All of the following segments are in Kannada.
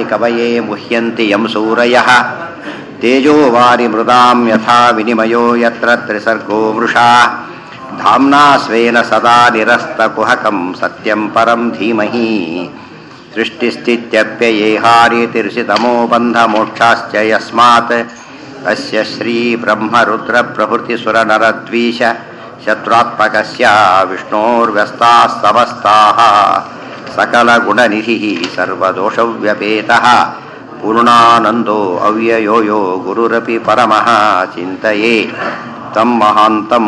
ವಾತಿ ಕವಯೇ ಮುಹ್ಯಂತಿ ಯಂ ಸೂರಯಃ ತೇಜೋ ವಾರಿ ಮೃದಾಂ ಯಥಾ ವಿನಿಮಯೋ ಯತ್ರ ತ್ರಿಸರ್ಗೋ ವೃಷಾ ಧಾಮ್ನಾ ಸ್ವೇನ ಸದಾ ನಿರಸ್ತಕುಹಕಂ ಸತ್ಯಂ ಪರಂ ಧೀಮಹಿ ಸೃಷ್ಟಿಸ್ಥಿತ್ಯಪ್ಯಯೇಹಾರೀತಿರ್ಷಿತಮೋ ಬಂಧಮೋಕ್ಷಾಶ್ಚ ಯಸ್ಮಾತ್ ಅಸ್ಯ ಶ್ರೀ ಬ್ರಹ್ಮರುದ್ರಪ್ರಭೃತಿಸುರನರದ್ವೀಶ ಶತ್ರುತ್ಮಕಸ್ಯ ವಿಷ್ಣೋರ್ವ್ಯಸ್ತಾಸ್ತವಸ್ತಾः सकलगुणनिधिः सर्वदोषव्यपेतः पूर्णानन्दो अव्ययो यो गुरुरपि परमः ಚಿಂತೆಯೇ ತಮ್ಮ ಮಹಾಂತಂ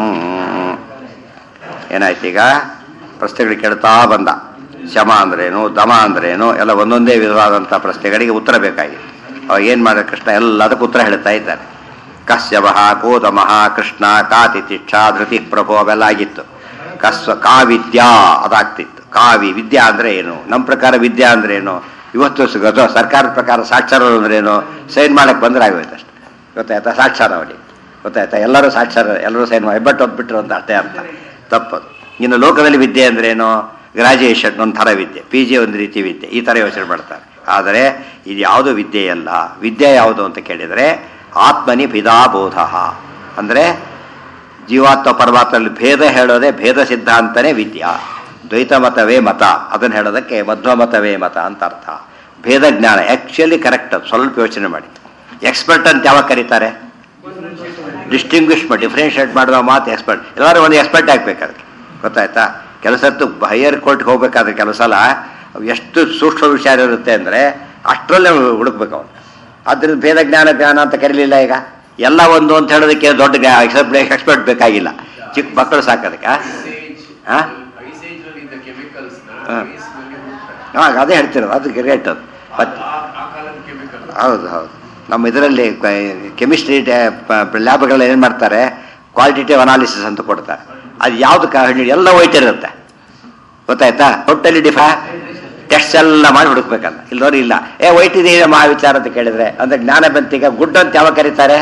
ಏನಾಯ್ತೀಗ ಪ್ರಶ್ನೆಗಳು ಕೇಳ್ತಾ ಬಂದ ಶಮ ಅಂದ್ರೇನು ದಮ ಅಂದ್ರೇನು ಎಲ್ಲ ಒಂದೊಂದೇ ವಿಧವಾದಂಥ ಪ್ರಶ್ನೆಗಳಿಗೆ ಉತ್ತರ ಬೇಕಾಗಿತ್ತು ಅವ ಏನು ಮಾಡಿದ ಕೃಷ್ಣ ಎಲ್ಲದಕ್ಕೂ ಉತ್ತರ ಹೇಳ್ತಾ ಇದ್ದಾನೆ ಕಶ್ಯಪಃ ಕೋದಮಃ ಕೃಷ್ಣ ಕಾತಿತಿಕ್ಷ ಧೃತಿ ಪ್ರಭು ಅವೆಲ್ಲ ಆಗಿತ್ತು ಕಸ್ವ ಕಾವಿದ್ಯಾ ಅದಾಗ್ತಿತ್ತು ಕಾವಿ ವಿದ್ಯಾ ಅಂದ್ರೆ ಏನು ನಮ್ಮ ಪ್ರಕಾರ ವಿದ್ಯಾ ಅಂದ್ರೆ ಏನು ಇವತ್ತು ಸ- ಗೊ- ಸರ್ಕಾರದ ಪ್ರಕಾರ ಸಾಕ್ಷರ ಅಂದ್ರೆ ಏನು ಸೈನ್ ಮಾಡಕ್ಕೆ ಬಂದ್ರೆ ಆಗೋಯ್ತು ಅಷ್ಟೇ ಗೊತ್ತಾಯ್ತಾ ಸಾಕ್ಷರವಳಿ ಗೊತ್ತಾಯ್ತಾ ಎಲ್ಲರೂ ಸಾಕ್ಷರ ಎಲ್ಲರೂ ಸೈನ್ ಮಾಡಿ ಬಟ್ ಒಪ್ಪಿಟ್ರು ಅಂತ ಅಷ್ಟೇ ಅರ್ಥ ತಪ್ಪದು ಇನ್ನು ಲೋಕದಲ್ಲಿ ವಿದ್ಯೆ ಅಂದ್ರೆ ಏನು ಗ್ರಾಜುಯೇಷನ್ ಒಂದು ಥರ ವಿದ್ಯೆ ಪಿ ಜಿ ಒಂದು ರೀತಿ ವಿದ್ಯೆ ಈ ಥರ ಯೋಚನೆ ಮಾಡ್ತಾರೆ ಆದರೆ ಇದು ಯಾವುದು ವಿದ್ಯೆಯಲ್ಲ ವಿದ್ಯೆ ಯಾವುದು ಅಂತ ಕೇಳಿದರೆ ಆತ್ಮನಿ ಭಿದಾಬೋಧ ಅಂದರೆ ಜೀವಾತ್ಮ ಪರಮಾತ್ಮಲ್ಲಿ ಭೇದ ಹೇಳೋದೇ ಭೇದ ಸಿದ್ಧಾಂತನೇ ವಿದ್ಯಾ ದ್ವೈತ ಮತವೇ ಮತ ಅದನ್ನು ಹೇಳೋದಕ್ಕೆ ಮಧ್ವ ಮತವೇ ಮತ ಅಂತ ಅರ್ಥ ಭೇದ ಜ್ಞಾನ ಆ್ಯಕ್ಚುಲಿ ಕರೆಕ್ಟ್ ಅದು ಸ್ವಲ್ಪ ಯೋಚನೆ ಮಾಡಿ ಎಕ್ಸ್ಪರ್ಟ್ ಅಂತ ಯಾವಾಗ ಕರೀತಾರೆ ಡಿಸ್ಟಿಂಗ್ವಿಷ್ ಮಾಡಿ ಡಿಫ್ರೆನ್ಷಿಯೇಟ್ ಮಾಡುವ ಮಾತು ಎಕ್ಸ್ಪರ್ಟ್ ಎಲ್ಲರೂ ಒಂದು ಎಕ್ಸ್ಪರ್ಟ್ ಆಗ್ಬೇಕಾದ್ರೆ ಗೊತ್ತಾಯ್ತಾ ಕೆಲಸತ್ತು ಹೈಯರ್ ಕೋರ್ಟ್ಗೆ ಹೋಗ್ಬೇಕಾದ್ರೆ ಕೆಲವು ಸಲ ಅವು ಎಷ್ಟು ಸೂಕ್ಷ್ಮ ವಿಚಾರ ಇರುತ್ತೆ ಅಂದರೆ ಅಷ್ಟರಲ್ಲೇ ಹುಡುಕ್ಬೇಕು ಅವನು ಆದ್ದರಿಂದ ಭೇದ ಜ್ಞಾನ ಜ್ಞಾನ ಅಂತ ಕರೀಲಿಲ್ಲ ಈಗ ಎಲ್ಲ ಒಂದು ಅಂತ ಹೇಳೋದಕ್ಕೆ ದೊಡ್ಡ ಎಕ್ಸ್ಪರ್ಟ್ ಬೇಕಾಗಿಲ್ಲ ಚಿಕ್ಕ ಮಕ್ಕಳು ಸಾಕೋದಕ್ಕೆ ಹಾಂ ಐಸೇಜ್ನಲ್ಲಿದ್ದ ಕೆಮಿಕಲ್ಸ್ ಹಾ. ಹಾಂ ಅದೇ ಹೇಳ್ತಿರೋದು ಅದು ಗ್ರೇಟ್ ಅದು ಮತ್ತೆ ಆ ಕಾಲದ ಕೆಮಿಕಲ್ ಹೌದು ಹೌದು ನಮ್ಮ ಇದರಲ್ಲಿ ಕೆಮಿಸ್ಟ್ರಿ ಲ್ಯಾಬ್ಗಳಲ್ಲಿ ಏನು ಮಾಡ್ತಾರೆ ಕ್ವಾಲಿಟೇಟಿವ್ ಅನಾಲಿಸಿಸ್ ಅಂತ ಕೊಡ್ತಾರೆ ಅದು ಯಾವುದು ಕ ಎಲ್ಲ ವೈಟ್ ಇರುತ್ತೆ ಗೊತ್ತಾಯ್ತಾ ಟೋಟಲಿ ಡಿಫಾ ಟೆಸ್ಟ್ ಎಲ್ಲ ಮಾಡಿ ಹುಡುಕ್ಬೇಕಲ್ಲ ಇಲ್ಲದವ್ರು ಇಲ್ಲ ಏ ವೈಟ್ ಇದೆ ಮಹಾ ವಿಚಾರ ಅಂತ ಕೇಳಿದ್ರೆ ಅಂದ್ರೆ ಜ್ಞಾನ ಬಂತೀಗ ಗುಡ್ ಅಂತ ಯಾವಾಗ ಕರೀತಾರೆ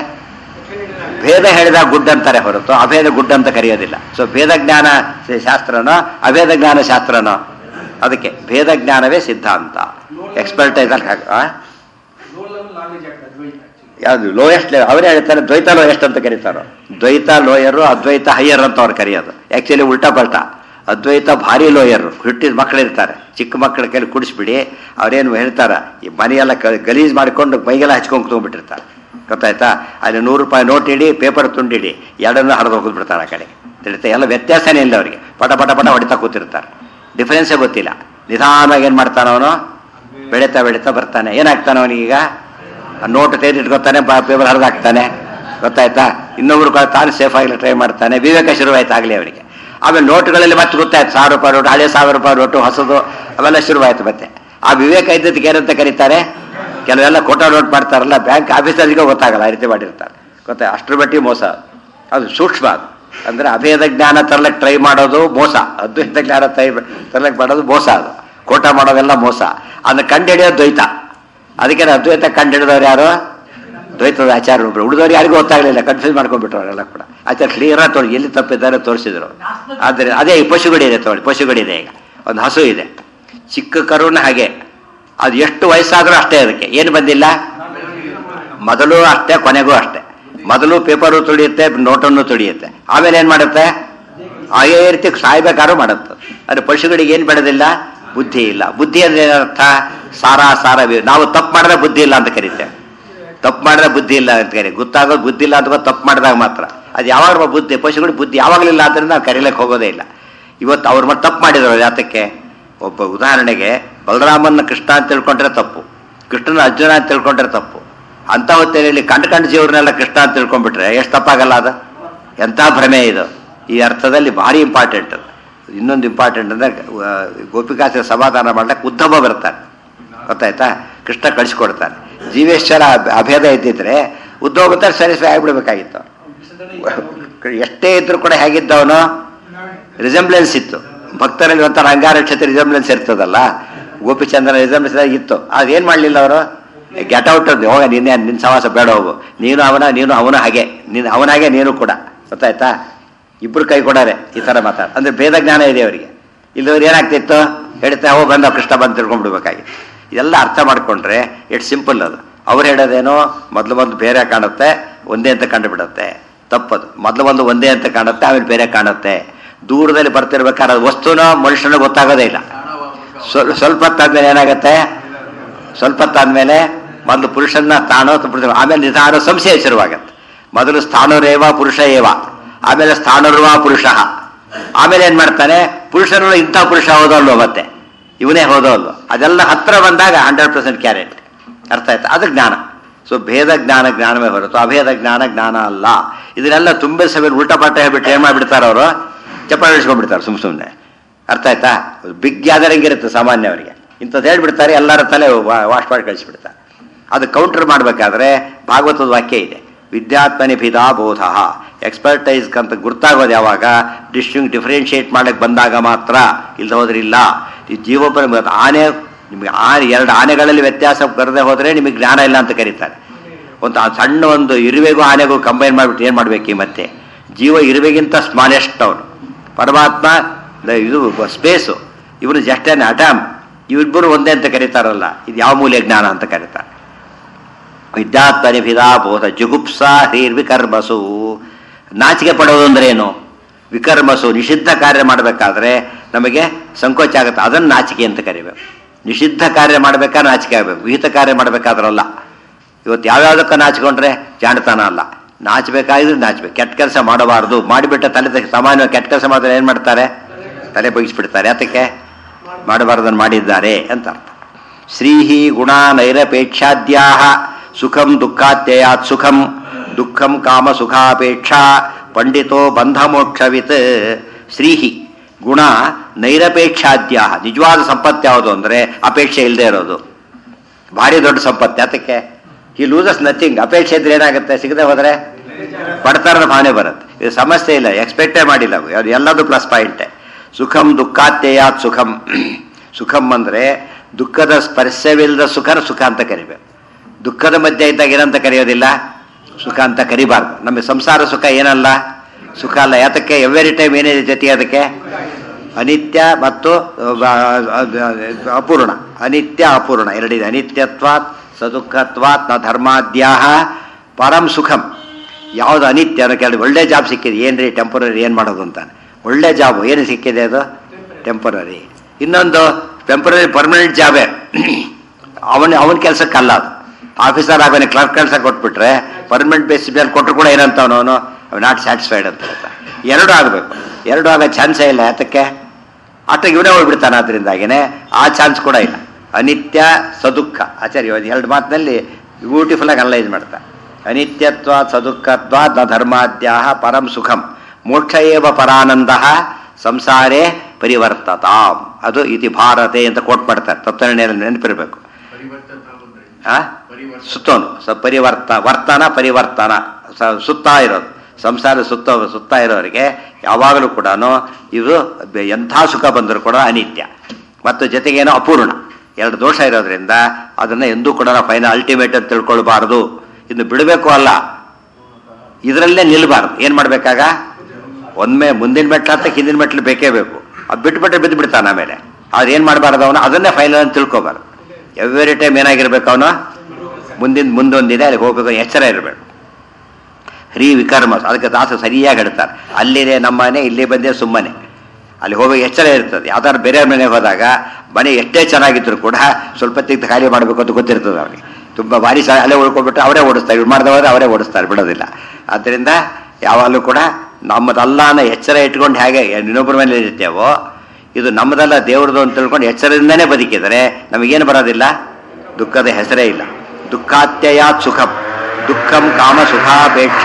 ಭೇದ ಹೇಳಿದಾಗ ಗುಡ್ ಅಂತಾರೆ ಹೊರತು ಅಭೇದ ಗುಡ್ ಅಂತ ಕರೆಯೋದಿಲ್ಲ ಸೊ ಭೇದ ಜ್ಞಾನ ಶಾಸ್ತ್ರನೋ ಅಭೇದ ಜ್ಞಾನ ಶಾಸ್ತ್ರನೋ ಅದಕ್ಕೆ ಭೇದ ಜ್ಞಾನವೇ ಸಿದ್ಧಾಂತ ಎಕ್ಸ್ಪರ್ಟೈಸ್ ಅಲ್ಲಿ ಹಾಕ್- ಆ? ಲೋ ಲೆವೆಲ್ ನಾಲೆಜ್ ಆಗ್ತದೆ ಅದ್ವೈತ actually. ಯಾವುದು ಲೋಯೆಸ್ಟ್ ಲೆವೆಲ್ ಅವರೇ ಹೇಳ್ತಾರೆ ದ್ವೈತ ಲೋಯೆಸ್ಟ್ ಅಂತ ಕರೀತಾರೋ ದ್ವೈತ ಲೋಯರು ಅದ್ವೈತ ಹೈಯರ್ ಅಂತ ಅವ್ರು ಕರೆಯೋದು ಆ್ಯಕ್ಚುಲಿ ಉಲ್ಟಾ ಪಲ್ಟಾ ಅದ್ವೈತ ಭಾರಿ ಲೋಯರು ಹುಟ್ಟಿದ ಮಕ್ಕಳಿರ್ತಾರೆ ಚಿಕ್ಕ ಮಕ್ಕಳ ಕೈಲಿ ಕುಡಿಸ್ಬಿಡಿ ಅವ್ರೇನು ಹೇಳ್ತಾರೆ ಈ ಮನೆಯೆಲ್ಲ ಕ ಗಲೀಜು ಮಾಡಿಕೊಂಡು ಮೈಗೆಲ್ಲ ಹಚ್ಕೊಂಡು ಕುತ್ಕೊಂಡ್ಬಿಟ್ಟಿರ್ತಾರೆ ಗೊತ್ತಾಯ್ತಾ ಅಲ್ಲಿ ನೂರು ರೂಪಾಯಿ ನೋಟ್ ಇಡಿ ಪೇಪರ್ ತುಂಡಿಡಿ ಎರಡನ್ನೂ ಹರಿದು ಹೋಗ್ಬಿಡ್ತಾರೆ ಆ ಕಡೆ ತಿಳಿತಾ ಎಲ್ಲ ವ್ಯತ್ಯಾಸನೇ ಇಲ್ಲ ಅವರಿಗೆ ಪಟ ಪಟ ಪಟ ಹೊಡಿತಾ ಕೂತಿರ್ತಾರೆ ಡಿಫರೆನ್ಸೇ ಗೊತ್ತಿಲ್ಲ ನಿಧಾನವಾಗಿ ಏನು ಮಾಡ್ತಾನೆ ಅವನು ಬೆಳೀತಾ ಬೆಳೀತಾ ಬರ್ತಾನೆ ಏನಾಗ್ತಾನೆ ಅವನಿಗೀಗ ಆ ನೋಟ್ ತೆಗೆದಿಟ್ಕೊತಾನೆ ಪೇಪರ್ ಹರಿದಾಕ್ತಾನೆ ಗೊತ್ತಾಯ್ತಾ ಇನ್ನೊಬ್ರು ಕೂಡ ತಾನು ಸೇಫ್ ಆಗಿ ಟ್ರೈ ಮಾಡ್ತಾನೆ ವಿವೇಕ ಶುರುವಾಯ್ತು ಆಗಲಿ ಅವರಿಗೆ ಆಮೇಲೆ ನೋಟ್ಗಳಲ್ಲಿ ಮತ್ತೆ ಗೊತ್ತಾಯ್ತು ಸಾವಿರ ರೂಪಾಯಿ ನೋಟು ಹಳೆ ಸಾವಿರ ರೂಪಾಯಿ ನೋಟು ಹೊಸದು ಅವೆಲ್ಲ ಶುರುವಾಯ್ತು ಮತ್ತೆ ಆ ವಿವೇಕ ಇದ್ದದಕ್ಕೆ ಏನಂತ ಕರೀತಾರೆ ಕೆಲವೆಲ್ಲ ಕೋಟ ನೋಟ್ ಮಾಡ್ತಾರಲ್ಲ ಬ್ಯಾಂಕ್ ಆಫೀಸರ್ಗೆ ಗೊತ್ತಾಗಲ್ಲ ಆ ರೀತಿ ಮಾಡಿರ್ತಾರೆ ಗೊತ್ತಾ ಅಷ್ಟರ ಮಟ್ಟಿಗೆ ಮೋಸ ಅದು ಸೂಕ್ಷ್ಮ ಅದು ಅಂದ್ರೆ ಅಭೇದ ಜ್ಞಾನ ತರ್ಲಕ್ಕೆ ಟ್ರೈ ಮಾಡೋದು ಮೋಸ ಅದ್ವೈತ ಜ್ಞಾನ ಟ್ರೈ ತರ್ಲಕ್ಕೆ ಮಾಡೋದು ಮೋಸ ಅದು ಕೋಟ ಮಾಡೋದೆಲ್ಲ ಮೋಸ ಅದನ್ನ ಕಂಡುಹಿಡಿಯೋದು ದ್ವೈತ ಅದಕ್ಕೆ ಅದ್ವೈತ ಕಂಡುಹಿಡಿದವ್ರು ಯಾರು ದ್ವೈತದ ಆಚಾರ್ಯ ಒಬ್ರು ಉಳಿದವ್ರು ಯಾರಿಗೂ ಗೊತ್ತಾಗಲಿಲ್ಲ ಕನ್ಫ್ಯೂಸ್ ಮಾಡ್ಕೊಂಡ್ಬಿಟ್ರು ಅವರೆಲ್ಲ ಕೂಡ ಆಚಾರ ಕ್ಲಿಯರಾಗಿ ತೋರಿ ಎಲ್ಲಿ ತಪ್ಪಿದ್ದಾರೆ ತೋರಿಸಿದ್ರು ಆದರೆ ಅದೇ ಈ ಪಶುಗಡಿ ಇದೆ ತಗೊಳ್ಳಿ ಪಶುಗಡಿ ಇದೆ ಈಗ ಒಂದು ಹಸು ಇದೆ ಚಿಕ್ಕ ಕರುನ ಹಾಗೆ ಅದು ಎಷ್ಟು ವಯಸ್ಸಾದರೂ ಅಷ್ಟೇ ಅದಕ್ಕೆ ಏನು ಬಂದಿಲ್ಲ ಮೊದಲು ಅಷ್ಟೇ ಕೊನೆಗೂ ಅಷ್ಟೇ ಮೊದಲು ಪೇಪರು ತುಳಿಯುತ್ತೆ ನೋಟನ್ನು ತುಳಿಯುತ್ತೆ ಆಮೇಲೆ ಏನು ಮಾಡುತ್ತೆ ಅದೇ ರೀತಿ ಸಾಯ್ಬೇಕಾದ್ರೂ ಮಾಡುತ್ತೆ ಅದು ಪಶುಗಳಿಗೆ ಏನು ಬೆಳೆದಿಲ್ಲ ಬುದ್ಧಿ ಇಲ್ಲ ಬುದ್ಧಿ ಅಂದ್ರೆ ಏನರ್ಥ ಸಾರ ಸಾರ ವಿ- ನಾವು ತಪ್ಪು ಮಾಡಿದ್ರೆ ಬುದ್ಧಿ ಇಲ್ಲ ಅಂತ ಕರಿತೇವೆ ತಪ್ಪು ಮಾಡಿದ್ರೆ ಬುದ್ಧಿ ಇಲ್ಲ ಅಂತ ಕರಿ ಗೊತ್ತಾಗೋದು ಬುದ್ಧಿ ಇಲ್ಲ ಅಂತ ತಪ್ಪು ಮಾಡಿದಾಗ ಮಾತ್ರ ಅದು ಯಾವಾಗ ಬುದ್ಧಿ ಪಶುಗಳಿಗೆ ಬುದ್ಧಿ ಯಾವಾಗಲಿಲ್ಲ ಆದ್ದರಿಂದ ನಾವು ಕರೀಲಕ್ಕೆ ಹೋಗೋದೇ ಇಲ್ಲ ಇವತ್ತು ಅವ್ರು ಮತ್ತೆ ತಪ್ಪು ಮಾಡಿದ್ರು ಯಾತಕ್ಕೆ ಒಬ್ಬ ಉದಾಹರಣೆಗೆ ಬಲರಾಮನ್ನ ಕೃಷ್ಣ ಅಂತ ತಿಳ್ಕೊಂಡ್ರೆ ತಪ್ಪು ಕೃಷ್ಣನ ಅರ್ಜುನ ಅಂತ ತಿಳ್ಕೊಂಡ್ರೆ ತಪ್ಪು ಅಂತ ಹೊತ್ತೇನಲ್ಲಿ ಕಂಡು ಕಂಡು ಜೀವರನ್ನೆಲ್ಲ ಕೃಷ್ಣ ಅಂತ ತಿಳ್ಕೊಂಡ್ಬಿಟ್ರೆ ಎಷ್ಟು ತಪ್ಪಾಗಲ್ಲ ಅದು ಎಂಥ ಭ್ರಮೆ ಇದು ಈ ಅರ್ಥದಲ್ಲಿ ಭಾರಿ ಇಂಪಾರ್ಟೆಂಟ್ ಇನ್ನೊಂದು ಇಂಪಾರ್ಟೆಂಟ್ ಅಂದರೆ ಗೋಪಿಕಾಸ ಸಮಾಧಾನ ಮಾಡ್ಲಿಕ್ಕೆ ಉದ್ಧಮ ಬರ್ತಾರೆ ಗೊತ್ತಾಯ್ತಾ ಕೃಷ್ಣ ಕಳಿಸ್ಕೊಡ್ತಾನೆ ಜೀವೇಶ್ವರ ಅಭ- ಅಭೇದ ಇದ್ದಿದ್ರೆ ಉದ್ಧವ ಬರ್ತಾರೆ ಸ್ಯಾಟಿಸ್ಫೈ ಆಗಿಬಿಡ್ಬೇಕಾಗಿತ್ತು ಎಷ್ಟೇ ಇದ್ರೂ ಕೂಡ ಹೇಗಿದ್ದವನು ರಿಸೆಂಬ್ಲೆನ್ಸ್ ಇತ್ತು ಭಕ್ತರಲ್ಲಿ ಒಂಥರ ಅಂಗಾರಕ್ಷತೆ ರಿಸೆಂಬ್ಲೆನ್ಸ್ ಇರ್ತದಲ್ಲ ಗೋಪಿಚಂದ್ರನ ರಿಸೆಂಬ್ಲೆನ್ಸ್ ಇತ್ತು ಅದೇನು ಮಾಡಲಿಲ್ಲ ಅವರು ಗೆಟ್ ಔಟ್ ಅಂದು ಹೋಗ ನಿನ್ನೆ ನಿನ್ನ ಸವಾಸ ಬೇಡ ಹೋಗು ನೀನು ಅವನ ನೀನು ಅವನ ಹಾಗೆ ನೀನು ಅವನ ಹಾಗೆ ನೀನು ಕೂಡ ಗೊತ್ತಾಯ್ತಾ ಇಬ್ರು ಕೈ ಕೊಡಾರೆ ಈ ಥರ ಮಾತಾಡ ಅಂದ್ರೆ ಭೇದ ಜ್ಞಾನ ಇದೆ ಅವರಿಗೆ ಇಲ್ಲದವ್ರು ಏನಾಗ್ತಿತ್ತು ಹೇಳ್ತಾ ಹೋಗಿ ಬಂದ ಕೃಷ್ಣ ಬಂದು ತಿಳ್ಕೊಂಡ್ಬಿಡ್ಬೇಕಾಗಿತ್ತು ಇದೆಲ್ಲ ಅರ್ಥ ಮಾಡ್ಕೊಂಡ್ರೆ ಇಟ್ಸ್ ಸಿಂಪಲ್ ಅದು ಅವ್ರು ಹೇಳೋದೇನೋ ಮೊದಲು ಮೊದಲು ಬೇರೆ ಕಾಣುತ್ತೆ ಒಂದೇ ಅಂತ ಕಂಡುಬಿಡುತ್ತೆ ತಪ್ಪದು ಮೊದಲು ಒಂದು ಒಂದೇ ಅಂತ ಕಾಣುತ್ತೆ ಆಮೇಲೆ ಬೇರೆ ಕಾಣುತ್ತೆ ದೂರದಲ್ಲಿ ಬರ್ತಿರ್ಬೇಕಾದ್ರೆ ಅದು ವಸ್ತುನೋ ಮನುಷ್ಯನೋ ಗೊತ್ತಾಗೋದೇ ಇಲ್ಲ ಸ್ವಲ್ಪ ಸ್ವಲ್ಪ ಹೊತ್ತಾದ್ಮೇಲೆ ಏನಾಗುತ್ತೆ ಸ್ವಲ್ಪ ಹೊತ್ತಾದ್ಮೇಲೆ ಮೊದಲು ಪುರುಷನ್ನ ತಾನೋ ಪುರುಷ ಆಮೇಲೆ ನಿಧಾನ ಸಂಶಯ ಶುರುವಾಗತ್ತೆ ಮೊದಲು ಸ್ಥಾನರೇವ ಪುರುಷ ಏವ ಆಮೇಲೆ ಸ್ಥಾನರ್ವ ಪುರುಷ ಆಮೇಲೆ ಏನ್ ಮಾಡ್ತಾನೆ ಪುರುಷರು ಇಂಥ ಪುರುಷ ಹೋದೋ ಅಲ್ವೋ ಮತ್ತೆ ಇವನೇ ಹೋದೋ ಅಲ್ವೋ ಅದೆಲ್ಲ ಹತ್ರ ಬಂದಾಗ ಹಂಡ್ರೆಡ್ ಪರ್ಸೆಂಟ್ ಕ್ಯಾರೆಟ್ ಅರ್ಥ ಆಯ್ತಾ ಅದು ಜ್ಞಾನ ಸೊ ಭೇದ ಜ್ಞಾನ ಜ್ಞಾನವೇ ಹೊರತು ಅಭೇದ ಜ್ಞಾನ ಜ್ಞಾನ ಅಲ್ಲ ಇದನ್ನೆಲ್ಲ ತುಂಬ ಸಭೆ ಉಲ್ಟಾ ಪಾಠ ಹೇಳ್ಬಿಟ್ಟು ಏನ್ ಮಾಡ್ಬಿಡ್ತಾರೆ ಅವರು ಚಪ್ಪಾಳೆ ಇಳಿಸ್ಕೊಂಡ್ಬಿಡ್ತಾರೆ ಸುಮ್ ಸುಮ್ಮನೆ ಅರ್ಥ ಆಯ್ತಾ ಬಿಗ್ ಗ್ಯಾದರಿಂಗ್ ಇರುತ್ತೆ ಸಾಮಾನ್ಯ ಅವರಿಗೆ ಇಂಥದ್ದು ಹೇಳ್ಬಿಡ್ತಾರೆ ಎಲ್ಲರ ತಲೆ ವಾಶ್ ಮಾಡಿ ಕಳಿಸ್ಬಿಡ್ತಾರೆ ಅದು ಕೌಂಟರ್ ಮಾಡಬೇಕಾದ್ರೆ ಭಾಗವತದ ವಾಕ್ಯ ಇದೆ ವಿದ್ಯಾತ್ಮನಿಭಿದಾ ಬೋಧ ಎಕ್ಸ್ಪರ್ಟೈಸ್ ಅಂತ ಗುರ್ತಾಗೋದು ಯಾವಾಗ ಡಿಸ್ಟಿಂಗ್ ಡಿಫ್ರೆನ್ಶಿಯೇಟ್ ಮಾಡಕ್ಕೆ ಬಂದಾಗ ಮಾತ್ರ ಇಲ್ಲದೆ ಹೋದ್ರೆ ಇಲ್ಲ ಈ ಜೀವೋಪರ ಆನೆ ನಿಮಗೆ ಆನೆ ಎರಡು ಆನೆಗಳಲ್ಲಿ ವ್ಯತ್ಯಾಸ ಬರದೆ ಹೋದರೆ ನಿಮಗೆ ಜ್ಞಾನ ಇಲ್ಲ ಅಂತ ಕರೀತಾರೆ ಒಂದು ಆ ಸಣ್ಣ ಒಂದು ಇರುವೆಗೂ ಆನೆಗೂ ಕಂಬೈನ್ ಮಾಡಿಬಿಟ್ಟು ಏನು ಮಾಡ್ಬೇಕು ಈ ಮತ್ತೆ ಜೀವ ಇರುವೆಗಿಂತ ಸ್ಮಾಲೆಸ್ಟ್ ಅವನು ಪರಮಾತ್ಮ ದ- ಇದು ಸ್ಪೇಸು ಇವನು ಜಸ್ಟ್ ಅನ್ ಅಟಾಮ್ ಇವಿಬ್ಬರು ಒಂದೇ ಅಂತ ಕರೀತಾರಲ್ಲ ಇದು ಯಾವ ಮೂಲ್ಯ ಜ್ಞಾನ ಅಂತ ಕರೀತಾರೆ ವಿದ್ಯಾತ್ಮನಿಭಿದಾ ಬೋಧ ಜುಗುಪ್ಸ ಹೀರ್ವಿಕರ್ಮಸು ನಾಚಿಕೆ ಪಡೋದು ಅಂದ್ರೆ ಏನು ವಿಕರ್ಮಸು ನಿಷಿದ್ಧ ಕಾರ್ಯ ಮಾಡಬೇಕಾದ್ರೆ ನಮಗೆ ಸಂಕೋಚ ಆಗುತ್ತೆ ಅದನ್ನು ನಾಚಿಕೆ ಅಂತ ಕರಿಬೇಕು ನಿಷಿದ್ಧ ಕಾರ್ಯ ಮಾಡಬೇಕಾದ್ರೆ ನಾಚಿಕೆ ಆಗಬೇಕು ವಿಹಿತ ಕಾರ್ಯ ಮಾಡಬೇಕಾದ್ರಲ್ಲ ಇವತ್ತು ಯಾವ್ಯಾವುದಕ್ಕೆ ನಾಚಿಕೊಂಡ್ರೆ ಜಾಣತನ ಅಲ್ಲ ನಾಚಬೇಕಾದ್ರೆ ನಾಚಬೇಕು ಕೆಟ್ಟ ಕೆಲಸ ಮಾಡಬಾರ್ದು ಮಾಡಿಬಿಟ್ಟ ತಲೆ ತೆಗೆ- ಸಾಮಾನ್ಯವಾಗಿ ಕೆಟ್ಟ ಕೆಲಸ ಮಾಡಿದ್ರೆ ಏನು ಮಾಡ್ತಾರೆ ತಲೆ ಬಗ್ಗಿಸ್ಬಿಡ್ತಾರೆ ಅದಕ್ಕೆ ಮಾಡಬಾರ್ದನ್ನು ಮಾಡಿದ್ದಾರೆ ಅಂತ ಅರ್ಥ ಶ್ರೀಹಿ ಗುಣ ನೈರಪೇಕ್ಷಾದ್ಯಾ ಸುಖಂ ದುಃಖಾತ್ಯಯಾತ್ ಸುಖಂ ದುಃಖಂ ಕಾಮ ಸುಖಾಪೇಕ್ಷಾ ಪಂಡಿತೋ ಬಂಧಮೋಕ್ಷವಿತ್ ಶ್ರೀಹಿ ಗುಣ ನೈರಪೇಕ್ಷಾದ್ಯ ನಿಜವಾದ ಸಂಪತ್ತು ಯಾವುದು ಅಂದರೆ ಅಪೇಕ್ಷೆ ಇಲ್ಲದೆ ಇರೋದು ಭಾರಿ ದೊಡ್ಡ ಸಂಪತ್ತು ಯಾತಕ್ಕೆ ಈ ಲೂಸಸ್ ನಥಿಂಗ್ ಅಪೇಕ್ಷೆ ಇದ್ರೆ ಏನಾಗುತ್ತೆ ಸಿಗದೆ ಹೋದರೆ ಬಡತನದ ಭಾವನೆ ಬರುತ್ತೆ ಇದು ಸಮಸ್ಯೆ ಇಲ್ಲ ಎಕ್ಸ್ಪೆಕ್ಟೇ ಮಾಡಿಲ್ಲ ಅದು ಎಲ್ಲದೂ ಪ್ಲಸ್ ಪಾಯಿಂಟೆ ಸುಖಂ ದುಃಖಾತ್ಯಯಾತ್ ಸುಖಂ ಸುಖಂ ಅಂದರೆ ದುಃಖದ ಸ್ಪರ್ಶವಿಲ್ಲದ ಸುಖನ ಸುಖ ಅಂತ ಕರಿಬೇಕು ದುಃಖದ ಮಧ್ಯೆ ಇದ್ದಾಗ ಏನಂತ ಕರೆಯೋದಿಲ್ಲ ಸುಖ ಅಂತ ಕರಿಬಾರ್ದು ನಮಗೆ ಸಂಸಾರ ಸುಖ ಏನಲ್ಲ ಸುಖ ಅಲ್ಲ ಯಾತಕ್ಕೆ ಎವ್ರಿ ಟೈಮ್ ಏನಿದೆ ಜೊತೆಗೆ ಅದಕ್ಕೆ ಅನಿತ್ಯ ಮತ್ತು ಆ, ಆ, ಅಪೂರ್ಣ ಅನಿತ್ಯ ಅಪೂರ್ಣ ಎರಡಿದೆ ಅನಿತ್ಯತ್ವಾತ್ ಸದುಃಖತ್ವಾತ್ ನ ಧರ್ಮಾದ್ಯಾಹ ಪರಂ ಸುಖಂ ಯಾವುದು ಅನಿತ್ಯ ಅನ್ನೋ ಕೇಳಿ ಒಳ್ಳೆ ಜಾಬ್ ಸಿಕ್ಕಿದೆ ಏನ್ರಿ ಟೆಂಪರರಿ ಏನು ಮಾಡೋದು ಅಂತಾನೆ ಒಳ್ಳೆ ಜಾಬ್ ಏನು ಸಿಕ್ಕಿದೆ ಅದು ಟೆಂಪರರಿ ಇನ್ನೊಂದು ಟೆಂಪರರಿ ಪರ್ಮನೆಂಟ್ ಜಾಬೇ ಅವನ ಅವನ ಕೆಲಸಕ್ಕಲ್ಲ ಅದು ಆಫೀಸರ್ ಆಗೋನೆ ಕ್ಲರ್ಕ್ ಕೆಲಸ ಕೊಟ್ಬಿಟ್ರೆ ಪರ್ಮನೆಂಟ್ ಬೇಸಿಸ್ ಮೇಲೆ ಕೊಟ್ಟರು ಕೂಡ ಏನಂತ ಅವನು ನಾಟ್ ಸ್ಯಾಟಿಸ್ಫೈಡ್ ಅಂತ ಹೇಳ್ತಾನೆ ಎರಡು ಆಗಬೇಕು ಎರಡು ಆಗೋ ಚಾನ್ಸೇ ಇಲ್ಲ ಯಾತಕ್ಕೆ ಆಟ ಇವನೇ ಹೋಗ್ಬಿಡ್ತಾನೆ ಅದರಿಂದಾಗಿನೇ ಆ ಚಾನ್ಸ್ ಕೂಡ ಇಲ್ಲ ಅನಿತ್ಯ ಸದುಃಖ ಆಚಾರ್ಯ ಇದು ಎರಡು ಮಾತಿನಲ್ಲಿ ಬ್ಯೂಟಿಫುಲ್ ಆಗಿ ಅನಲೈಸ್ ಮಾಡ್ತಾರೆ ಅನಿತ್ಯತ್ವ ಸದುಃಖತ್ವ ನ ಧರ್ಮಾದ್ಯಾಹ ಪರಂ ಸುಖಂ ಮೋಕ್ಷ ಏವ ಪರಾನಂದ ಸಂಸಾರೇ ಪರಿವರ್ತತಾಂ ಅದು ಇತಿ ಭಾರತೆ ಅಂತ ಕೋಟ್ ಮಾಡ್ತಾರೆ ತತ್ವನಿರ್ಣಯದಲ್ಲಿ ನೆನಪಿರಬೇಕು ಪರಿವರ್ತನ ಅಂದ್ರೆ ಆ ಪರಿವರ್ತನ ಸುತ್ತೋನು ಸ ಪರಿವರ್ತ ವರ್ತನ ಪರಿವರ್ತನ ಸ- ಸುತ್ತಾ ಇರೋದು ಸಂಸಾರ ಸುತ್ತ ಸುತ್ತಾ ಇರೋರಿಗೆ ಯಾವಾಗಲೂ ಕೂಡ ಇದು ಬೆ- ಎಂಥ ಸುಖ ಬಂದರೂ ಕೂಡ ಅನಿತ್ಯ ಮತ್ತು ಜೊತೆಗೇನೋ ಅಪೂರ್ಣ ಎರಡು ದೋಷ ಇರೋದ್ರಿಂದ ಅದನ್ನು ಎಂದೂ ಕೂಡ ಫೈನಲ್ ಅಲ್ಟಿಮೇಟ್ ಅಂತ ತಿಳ್ಕೊಳ್ಬಾರ್ದು ಇನ್ನು ಬಿಡಬೇಕು ಅಲ್ಲ ಇದರಲ್ಲೇ ನಿಲ್ಬಾರ್ದು ಏನು ಮಾಡಬೇಕಾಗ ಒಮ್ಮೆ ಮುಂದಿನ ಮೆಟ್ಲು ಹತ್ತಕ್ಕೆ ಹಿಂದಿನ ಮೆಟ್ಲು ಬೇಕೇ ಬೇಕು ಅದು ಬಿಟ್ಬಿಟ್ರೆ ಬಿದ್ದು ಬಿಡ್ತಾನೆ ಆಮೇಲೆ ಅದು ಏನು ಮಾಡಬಾರ್ದು ಅವನು ಅದನ್ನೇ ಫೈನಲ್ ಅಂತ ತಿಳ್ಕೊಬಾರ್ದು ಎವ್ರಿ ಟೈಮ್ ಏನಾಗಿರ್ಬೇಕು ಅವನು ಮುಂದಿನ ಮುಂದೊಂದಿದೆ ಅಲ್ಲಿಗೆ ಹೋಗ್ಬೇಕು ಎಚ್ಚರ ಇರಬೇಕು ಹರಿ ವಿಕರ್ಮ ಅದಕ್ಕೆ ದಾಸ ಸರಿಯಾಗಿ ಹೇಳ್ತಾರೆ ಅಲ್ಲಿದೆ ನಮ್ಮನೆ ಇಲ್ಲಿ ಬಂದೆ ಸುಮ್ಮನೆ ಅಲ್ಲಿ ಹೋಗಿ ಎಚ್ಚರ ಇರ್ತದೆ ಯಾವ್ದಾದ್ರು ಬೇರೆ ಮನೆಗೆ ಹೋದಾಗ ಮನೆ ಎಷ್ಟೇ ಚೆನ್ನಾಗಿದ್ರು ಕೂಡ ಸ್ವಲ್ಪ ತಿಂದು ಖಾಲಿ ಮಾಡಬೇಕು ಅಂತ ಗೊತ್ತಿರ್ತದೆ ಅವ್ರಿಗೆ ತುಂಬ ಭಾರಿ ಸಹ ಅಲ್ಲೇ ಉಳ್ಕೊಂಡ್ಬಿಟ್ಟು ಅವರೇ ಓಡಿಸ್ತಾರೆ ಇವ್ರು ಮಾಡ್ದೆ ಹೋದ್ರೆ ಅವರೇ ಓಡಿಸ್ತಾರೆ ಬಿಡೋದಿಲ್ಲ ಆದ್ದರಿಂದ ಯಾವಾಗಲೂ ಕೂಡ ನಮ್ಮದಲ್ಲ ಅನ್ನೋ ಎಚ್ಚರ ಇಟ್ಕೊಂಡು ಹೇಗೆ ಇನ್ನೊಬ್ಬರ ಮೇಲೆ ಇರ್ತೇವೋ ಇದು ನಮ್ಮದಲ್ಲ ದೇವ್ರದ್ದು ಅಂತ ತಿಳ್ಕೊಂಡು ಎಚ್ಚರದಿಂದನೇ ಬದುಕಿದರೆ ನಮಗೇನು ಬರೋದಿಲ್ಲ ದುಃಖದ ಹೆಸರೇ ಇಲ್ಲ ದುಃಖಾತ್ಯಯಾತ್ ಸುಖಂ ದುಃಖಂ ಕಾಮ ಸುಖಾಪೇಕ್ಷ